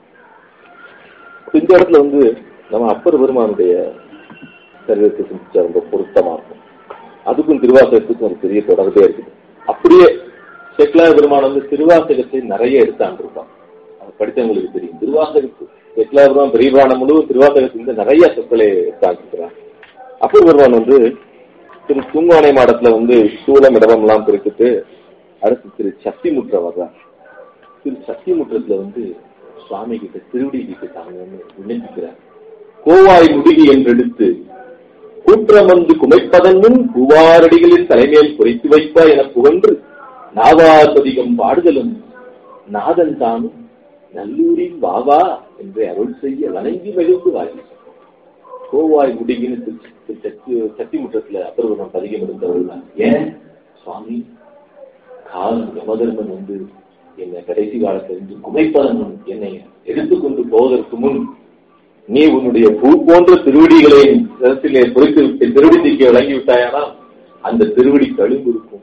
இந்த இடத்துல வந்து நம்ம அப்பர் பெருமானுடைய சரீரத்தை சிந்திச்சா ரொம்ப பொருத்தமா இருக்கும் அதுக்கும் திருவாசகத்துக்கும் ஒரு பெரிய தொடர்பே இருக்குது அப்படியே செக்லார் பெருமான் வந்து திருவாசகத்தை நிறைய எடுத்தாண்டு இருப்பான் அது படித்தவங்களுக்கு தெரியும் திருவாசகத்து செக்லார் பெருமான் பெரிய புராணம் முழுவதும் திருவாசகத்திலிருந்து நிறைய சொற்களை எடுத்தாண்டுக்கிறான் அப்பர் பெருமான் வந்து திரு தூங்கானை மாடத்துல வந்து சூளம் இடமம் எல்லாம் பிரித்துட்டு அடுத்து திரு சக்திமுற்ற வர்றார் திரு சக்திமுற்றத்துல வந்து சுவாமி கிட்ட திருவடி கிட்ட தாங்க விண்ணப்பிக்கிறார் கோவாய் முடுகி என்றெடுத்து கூற்றம் வந்து குமைப்பதன் முன் பூவாரடிகளின் தலைமையில் குறைத்து வைப்பா என புகன்று நாவாபதிகம் பாடுதலும் நாதன் தானும் நல்லூரின் வாவா என்று அருள் செய்ய வணங்கி மகிழ்ந்து வாங்கி கோவாய் முடிகின்னு திரு- திரு சக்தி சக்திமுற்றத்துல அப்பருவம் பதிகம் இருந்தவர்கள் தான். ஏன் சுவாமி காலம் யமதர்மன் வந்து என்னை கடைசி காலத்தில் இருந்து குமைப்பதன் முன் என்னை எடுத்துக்கொண்டு போவதற்கு முன் நீ உன்னுடைய பூ போன்ற திருவடிகளை நிலத்திலே பொறித்து விட்டு திருவடி தீக்க வழங்கி விட்டாயானால் அந்த திருவடி கழும்பு இருக்கும்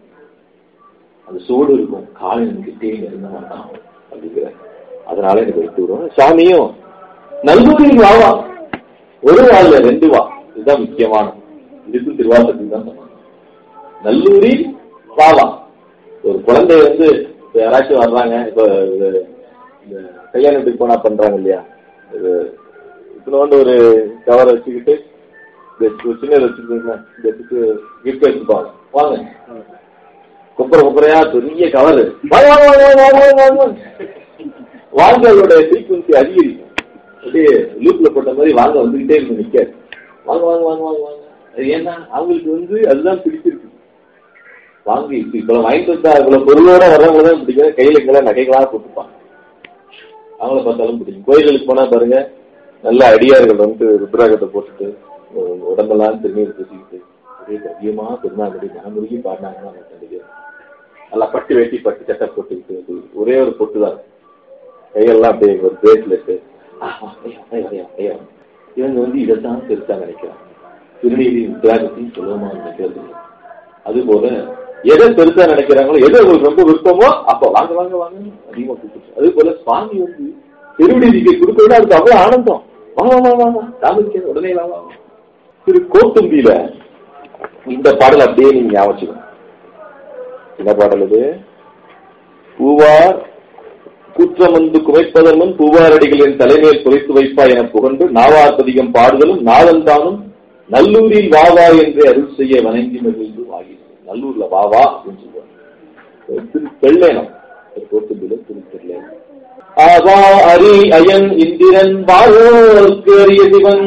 அந்த சூடு இருக்கும் காலின் கிட்டே நெருங்க மாட்டான் அப்படிங்கிற அதனால எனக்கு எடுத்து விடுவோம் சாமியும் நல்லூரில் வாவா ஒரு வாழ்ல ரெண்டு வா இதுதான் முக்கியமான இதுக்கும் திருவாசத்துக்கு தான் சமானம் நல்லூரில் வாவா ஒரு குழந்தை வந்து இப்ப யாராச்சும் வர்றாங்க இப்ப இது, இந்த கல்யாணத்துக்கு போனா பண்றாங்க இல்லையா இது இத்தனோண்டு ஒரு கவரை வச்சுக்கிட்டு இந்த ஒரு சின்ன வச்சுக்கிட்டு இந்த கிஃப்ட் எடுத்துப்பாங்க வாங்க குப்புற குப்புறையா பெரிய கவர் வாங்க வாங்க வாங்க வாங்க வாங்க வாங்க வாங்க வாங்கலோட ஃப்ரீக்வன்சி அதிகரிக்கும் அப்படியே லூப்ல போட்ட மாதிரி வாங்க வந்துகிட்டே இருக்கும் நிக்காது வாங்க வாங்க வாங்க வாங்க வாங்க அது ஏன்னா அவங்களுக்கு வந்து அதுதான் பிடிச்சிருக்கு வாங்கி இப்ப இவ்வளவு வாங்கிட்டு வந்தா இவ்வளவு பொருளோட வர்றவங்க தான் பிடிக்கும் கையில எங்கெல்லாம் நகைகளா போட்டுப்பாங்க அவங்கள பார்த்தாலும் பிடிக்கும் கோயில்களுக்கு போனா பாருங்க நல்ல அடியார்கள் வந்து ருத்ராகத்தை போட்டுட்டு உ- உடம்பெல்லாம் திருநீர் பூசிக்கிட்டு ஒரே அதிகமா திருநாள் மனமுருகி பாடினாங்கன்னா நான் கண்டிக்கிறேன் நல்லா பட்டு வெட்டி பட்டு சட்டை போட்டுக்கிட்டு அது ஒரே ஒரு பொட்டு தான் கையெல்லாம் அப்படியே ஒரு பிரேஸ்லெட்டு இவங்க வந்து இதைத்தான் பெருசா நினைக்கிறாங்க திருநீதி ருத்ராகத்தையும் சுலபமா நினைக்கிறது இல்லை. அது போல எதை பெருசா நினைக்கிறாங்களோ எது அவங்களுக்கு ரொம்ப விருப்பமோ அப்ப வாங்க வாங்க வாங்க அதிகமா கூப்பிட்டு அது போல சுவாமி வந்து திருவிடி நீங்க கொடுக்கறது அதுக்கு அவ்வளவு ஆனந்தம் வாங்க வாங்க வாங்க காமிக்க உடனே வாங்க வாங்க திரு கோத்தும்பியில இந்த பாடல் அப்படியே நீங்க ஞாபகம் வச்சுக்கணும். என்ன பாடல் இது பூவார் குற்றம் வந்து குமைப்பதன் முன் பூவாரடிகளின் தலைமையில் குறைத்து வைப்பா என புகழ்ந்து நாவார்பதிகம் பாடுதலும் நாளந்தானும் நல்லூரில் வாவா என்று அருள் செய்ய வணங்கி மகிழ்ந்து வாகி நல்லூர்ல வாவா அப்படின்னு சொல்லுவாங்க திரு தெள்ளேனம் கோட்டுபில திரு தெள்ளேனம் ஆவா அரி அயன் இந்திரன் வாழோர்க்கு அரிய சிவன்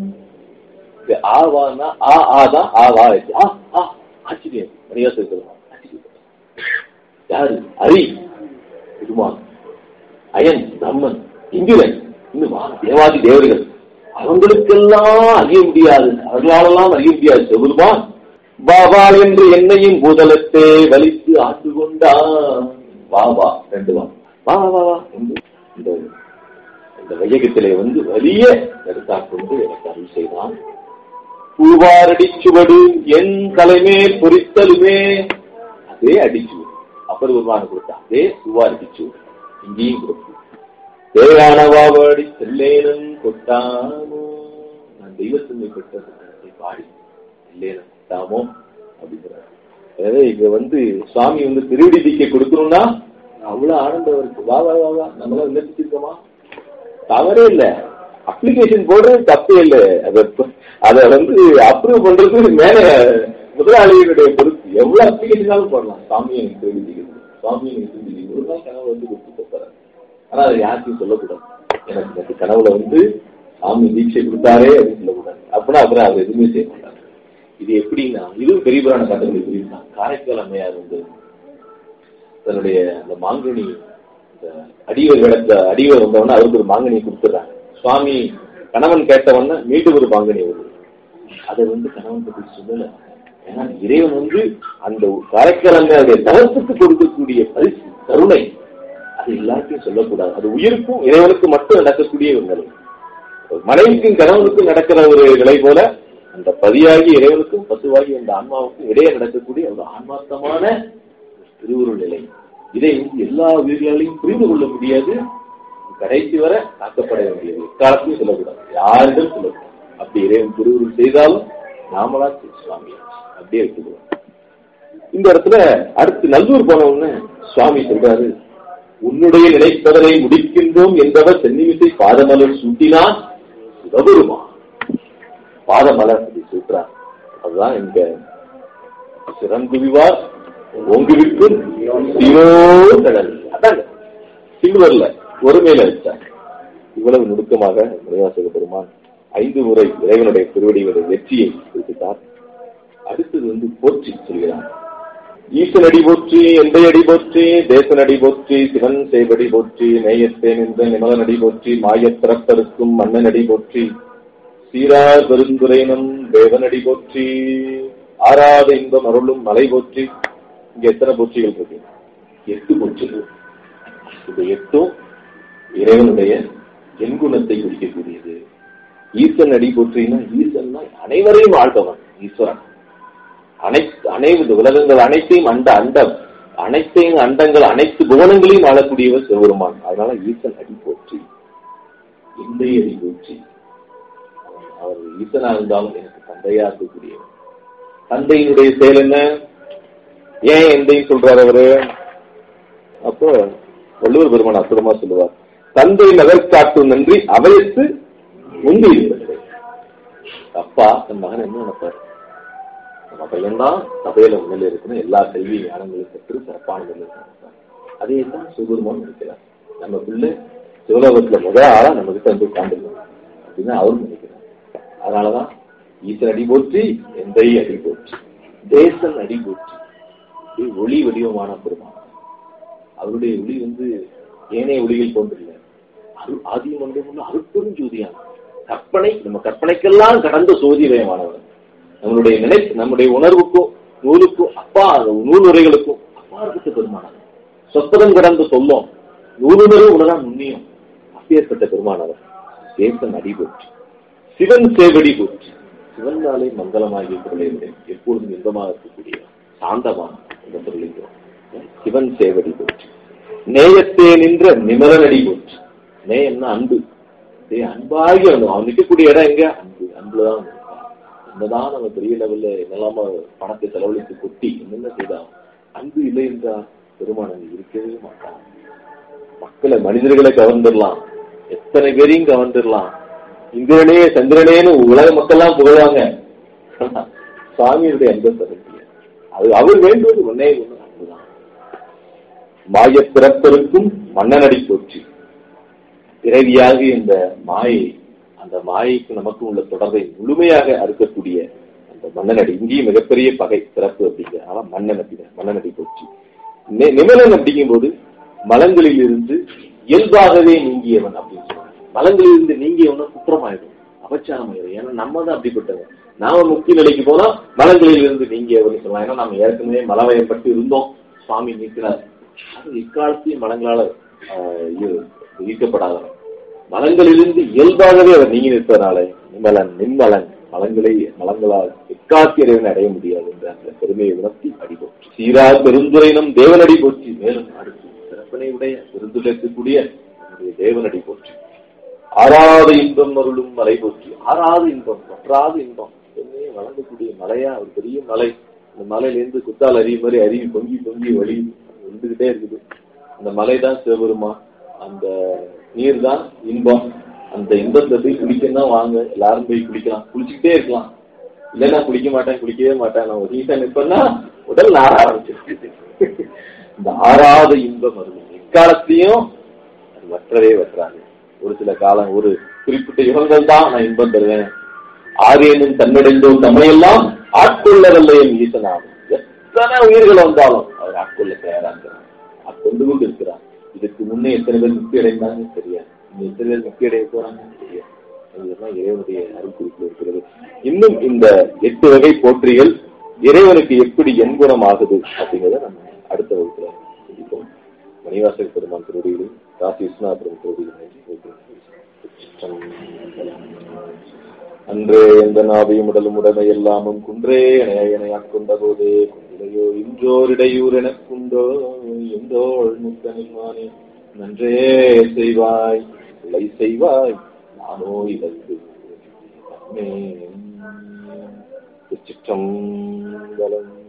இது ஆவான்னா ஆ ஆதான் ஆவா இருக்கு. ஆ ஆ ஆச்சரியம் நிறைய சொல்லுவாங்க ஆச்சரியம் யாரு அரி பெருமான் அயன் பிரம்மன் இந்திரன் இன்னும் வா- தேவாதி தேவர்கள் அவங்களுக்கெல்லாம் அறிய முடியாது அவர்களாலெல்லாம் அறிய முடியாது சிவபெருமான் பாபா என்று என்னையும் பூதலத்தை வலித்து ஆண்டு கொண்டான் வா வா ரெண்டு வா வா வா வா வா என்று இந்த இந்த வையகத்திலே வந்து வலிய எடுத்தாக்கொண்டு எனக்கு அருள் செய்தான் பூவாரடி சுவடு என் தலைமேல் பொறித்தலுமே அதே அடிச்சுவடு அப்பர் பெருமான் கொடுத்த அதே பூவாரடி சுவடு இங்கேயும் கொடுத்து தேவானவாவடி செல்லேனும் கொட்டாமோ நான் தெய்வத்தன்மை பெற்ற புத்தகத்தை பாடி செல்லேனும் கொட்டாமோ அப்படிங்கிறார் எனவே இங்க வந்து சுவாமி வந்து திருவிடி தீக்கை கொடுக்கணும்னா அவ்வளவு ஆனந்தம் இருக்கு வா வா வா வா நம்மளாம் விண்ணப்பிச்சிருக்கோமா தவறே இல்ல அப்ளிகேஷன் போடுறது தப்பே இல்ல அத அத வந்து அப்ரூவ் பண்றது மேல முதலாளிகளுடைய பொறுப்பு எவ்வளவு அப்ளிகேஷனாலும் போடலாம் சாமியை எனக்கு திருடி தீக்கிறது சாமியை எனக்கு திருடி தீக்கிறது ஒரு நாள் கனவு வந்து கொடுத்து போறாரு ஆனா அதை யாருக்கும் சொல்லக்கூடாது எனக்கு எனக்கு கனவுல வந்து சாமி தீட்சை கொடுத்தாரே அப்படின்னு சொல்லக்கூடாது அப்படின்னா அப்புறம் அவர் எதுவுமே செய்ய மாட்டாங்க இது எப்படின்னா இதுவும் பெரிய புராண கட்டளை புரியுதுதான் காரைக்கால் அம்மையார் வந்து தன்னுடைய அந்த மாங்கனி இந்த அடிவர் கிடத்த அடிவர் வந்தவொடனே அவருக்கு ஒரு மாங்கனி கொடுத்துட்றாங்க சுவாமி கணவன் கேட்டவொடனே மீண்டும் ஒரு மாங்கனி வருது அதை வந்து கணவன் பற்றி சொல்லல ஏன்னா இறைவன் வந்து அந்த காரைக்கால் அம்மையாருடைய தகத்துக்கு கொடுக்கக்கூடிய பரிசு கருணை அது எல்லாருக்கும் சொல்லக்கூடாது அது உயிருக்கும் இறைவனுக்கு மட்டும் நடக்கக்கூடிய ஒரு நிலை ஒரு மனைவிக்கும் கணவனுக்கும் நடக்கிற ஒரு நிலை போல அந்த பதியாகி இறைவனுக்கும் பசுவாகி அந்த ஆன்மாவுக்கும் இடையே நடக்கக்கூடிய ஒரு ஆன்மார்த்தமான திருவுருள் நிலை இதை வந்து எல்லா உயிர்களாலையும் புரிந்து கொள்ள முடியாது கடைசி வரை காக்கப்பட வேண்டியது காலத்தையும் சொல்லக்கூடாது யாரிடம் சொல்லக்கூடாது அப்படி இறைவன் திருவுருள் செய்தாலும் நாமளா சுவாமி அப்படியே எடுத்துக்கலாம் இந்த இடத்துல அடுத்து நல்லூர் போனவுடனே சுவாமி சொல்றாரு உன்னுடைய நினைப்பதனை முடிக்கின்றோம் என்பவர் சென்னிமிசை பாதமலர் சூட்டினான் சிவபெருமா பாதமலர் அப்படி சூட்டுறார் அதுதான் இங்க சிறங்குவிவார் ஓங்குவிக்கும் சிவோ கடல் அதாங்க சில்வர்ல ஒருமையில வச்சார் இவ்வளவு நுணுக்கமாக மணிவாசக பெருமான் ஐந்து முறை இறைவனுடைய திருவடிகளுடைய வெற்றியை குறிப்பிட்டார் அடுத்தது வந்து போற்றி சொல்கிறார் ஈசனடி போற்றி எந்தையடி போற்றி தேசனடி போற்றி சிவன் சேவடி போற்றி நேயத்தே நின்ற நிமலனடி போற்றி மாயத் பிறப்பருக்கும் மன்னனடி போற்றி சீரார் பெருந்துரைனம் தேவனடி போற்றி ஆறாத இன்பம் அருளும் மலை போற்றி இங்க எத்தனை போற்றிகள் இருக்கு எட்டு போற்றிகள் இந்த எட்டும் இறைவனுடைய எண்குணத்தை குறிக்கக்கூடியது ஈசன் அடி போற்றினா ஈசன்னா அனைவரையும் ஆழ்பவன் ஈஸ்வரன் அனைத்து அனைத்து உலகங்கள் அனைத்தையும் அண்ட அண்டம் அனைத்தையும் அண்டங்கள் அனைத்து புவனங்களையும் ஆளக்கூடியவர் சிவபெருமான் அதனால ஈசன் அடி போற்றி எந்தை அடி போற்றி அவன் அவர் ஈசனா இருந்தாலும் எனக்கு தந்தையா இருக்கக்கூடியவர் தந்தையினுடைய செயல் என்ன ஏன் எந்தையும் சொல்றாரு அவரு அப்போ வள்ளுவர் பெருமான் அற்புதமா சொல்லுவார் தந்தை நகர் காட்டும் நன்றி அவையத்து முந்தி இருக்கிறது அப்பா தன் மகன் என்ன நினைப்பார் நம்ம பையன்தான் சபையில முன்னிலை இருக்கணும் எல்லா கல்வி ஞானங்களும் பெற்று சிறப்பான முறையில் இருக்கணும் அதே தான் சிவபெருமான் நினைக்கிறார் நம்ம பிள்ளை சிவலோகத்துல முத ஆளா நம்ம கிட்ட வந்து உட்காந்துருக்கணும் அப்படின்னு அவரும் நினைக்கிறார் அதனாலதான் ஈசன் அடி போற்றி எந்தை அடி போற்றி தேசன் அடி போற்றி இது ஒளி வடிவமான பெருமான் அவருடைய ஒளி வந்து ஏனைய ஒளிகள் போன்றில்லை அரு- ஆதி மண்டபம் அருட்பெரும் ஜோதியான கற்பனை நம்ம கற்பனைக்கெல்லாம் கடந்த சோதிவயமானவர் நம்மளுடைய நினை நம்முடைய உணர்வுக்கும் நூலுக்கும் அப்பா நூல் உரைகளுக்கும் அப்பா இருக்கிற பெருமானவர் சொப்பதம் கடந்து சொல்லும் நூலுணர்வு உணரா நுண்ணியம் அப்பேற்பட்ட பெருமானவர் தேசன் அடி போற்றி சிவன் சேவடி போற்றி சிவனாலே மங்களமாகிய பொருளை எப்பொழுதும் இன்பமாக இருக்கக்கூடிய சாந்தமான இந்த பொருளைங்கிறோம் சிவன் சேவடி போற்றி நேயத்தே நின்ற நிமலனடி போற்றி நேயம்னா அன்பு டேய் அன்பாகி அவன் அவன் நிற்கக்கூடிய இடம் எங்க அன்பு அன்புலதான் அவன் இருப்பான். என்னதான் நம்ம பெரிய லெவல்ல என்னெல்லாம பணத்தை செலவழித்து கொட்டி என்னென்ன செய்தான் அன்பு இல்லை என்றால் பெருமான் அங்கு இருக்கவே மாட்டான் மக்களை மனிதர்களை கவர்ந்துடலாம் எத்தனை பேரையும் கவர்ந்துடலாம் இந்திரனே சந்திரனேன்னு உலக மக்கள்லாம் புகழாங்க சுவாமியுடைய அன்பை தர முடியாது அது அவர் வேண்டுவது ஒன்னே ஒண்ணு அன்புதான் மாய பிறப்பருக்கும் மன்னனடி போற்றி பிறவியாக இந்த மாயை அந்த மாயைக்கு நமக்கு உள்ள தொடர்பை முழுமையாக அறுக்கக்கூடிய அந்த மன்னனடி இங்கேயும் மிகப்பெரிய பகை பிறப்பு அப்படிங்கிறனால மன்னன் அப்படி மன்னனடி போற்றி நி- நிமலன் அப்படிங்கும்போது மலங்களில் இருந்து இயல்பாகவே நீங்கியவன் அப்படின்னு சொல்றாங்க மலங்களில் இருந்து நீங்கியவன் குற்றமாயிடும் அபச்சாரமாயிடும் ஏன்னா நம்ம தான் அப்படிப்பட்டவன் நாம முக்கிய நிலைக்கு போனா மலங்களில் இருந்து நீங்கியவன் சொல்லலாம் ஏன்னா நம்ம ஏற்கனவே மலவயப்பட்டு இருந்தோம் சுவாமி நீக்கிறார் அது இக்காலத்தையும் மலங்களால ஆஹ், ஈ- ஈர்க்கப்படாதவன் மலங்களிலிருந்து இயல்பாகவே அவர் நீங்கி நிற்பதனால நிம்மலன் நிம்மலன் மலங்களை மலங்களால் எக்காத்தி இறைவன் அடைய முடியாது என்ற அந்த பெருமையை உணர்த்தி அடிபோற்றி சீரா பெருந்துரைனம் தேவனடி போற்றி மேலும் அடுத்து சிறப்பனை உடைய பெருந்துரைக்கக்கூடிய நம்முடைய தேவனடி போற்றி ஆறாத இன்பம் அருளும் மலை போற்றி ஆறாத இன்பம் வற்றாத இன்பம் எப்பவுமே வளர்ந்தக்கூடிய மலையா ஒரு பெரிய மலை அந்த மலையிலேருந்து குத்தால் அருவி மாதிரி அருவி பொங்கி பொங்கி வழி வந்துகிட்டே இருக்குது அந்த மலை தான் சிவபெருமா அந்த நீர் தான் இன்பம் அந்த இன்பத்தை போய் குளிக்கணும் வாங்க எல்லாரும் போய் குளிக்கலாம் குளிச்சுக்கிட்டே இருக்கலாம் இல்லைன்னா குளிக்க மாட்டேன் குளிக்கவே மாட்டேன் நான் ஒரு ஈசன் நிற்பேன்னா உடல் நார ஆரம்பிச்சிருக்கு இந்த ஆறாத இன்பம் வருது எக்காலத்தையும் அது வற்றவே வற்றாது ஒரு சில காலம் ஒரு குறிப்பிட்ட யுகங்கள் தான் நான் இன்பம் தருவேன் ஆரியனும் தன்னடைந்தோம் தம்மையெல்லாம் ஆட்கொள்ளவில்லை என் ஈசனாகும் எத்தனை உயிர்கள் வந்தாலும் அவர் ஆட்கொள்ள தயாரா இருக்கிறார் ஆட்கொண்டு கொண்டு இருக்கிறார் இதுக்கு முன்னே எத்தனை பேர் முக்தி அடைந்தாங்க தெரியாது இன்னும் எத்தனை பேர் முக்தி அடைய போறாங்கன்னு தெரியாது இதெல்லாம் இறைவனுடைய அருள்குறிப்பில் இருக்கிறது இன்னும் இந்த எட்டு வகை போற்றிகள் இறைவனுக்கு எப்படி எண்குணம் ஆகுது அப்படிங்கறத நம்ம அடுத்த வகுப்புல சிந்திப்போம் மணிவாசக பெருமான் திருவடியிலும் காசி விஸ்வநாத பெருமான் திருவடியிலும் அன்றே எந்த நாவையும் உடலும் உடமை எல்லாமும் குன்றே என இணையாக்கொண்ட போதே குன்றிலையோ இன்றோர் இடையூர் எனக்குண்டோ எந்தோள் முத்தனில்மானே நன்றே செய்வாய் இலை செய்வாய் நானோ இதற்கு சிற்றம்பலம்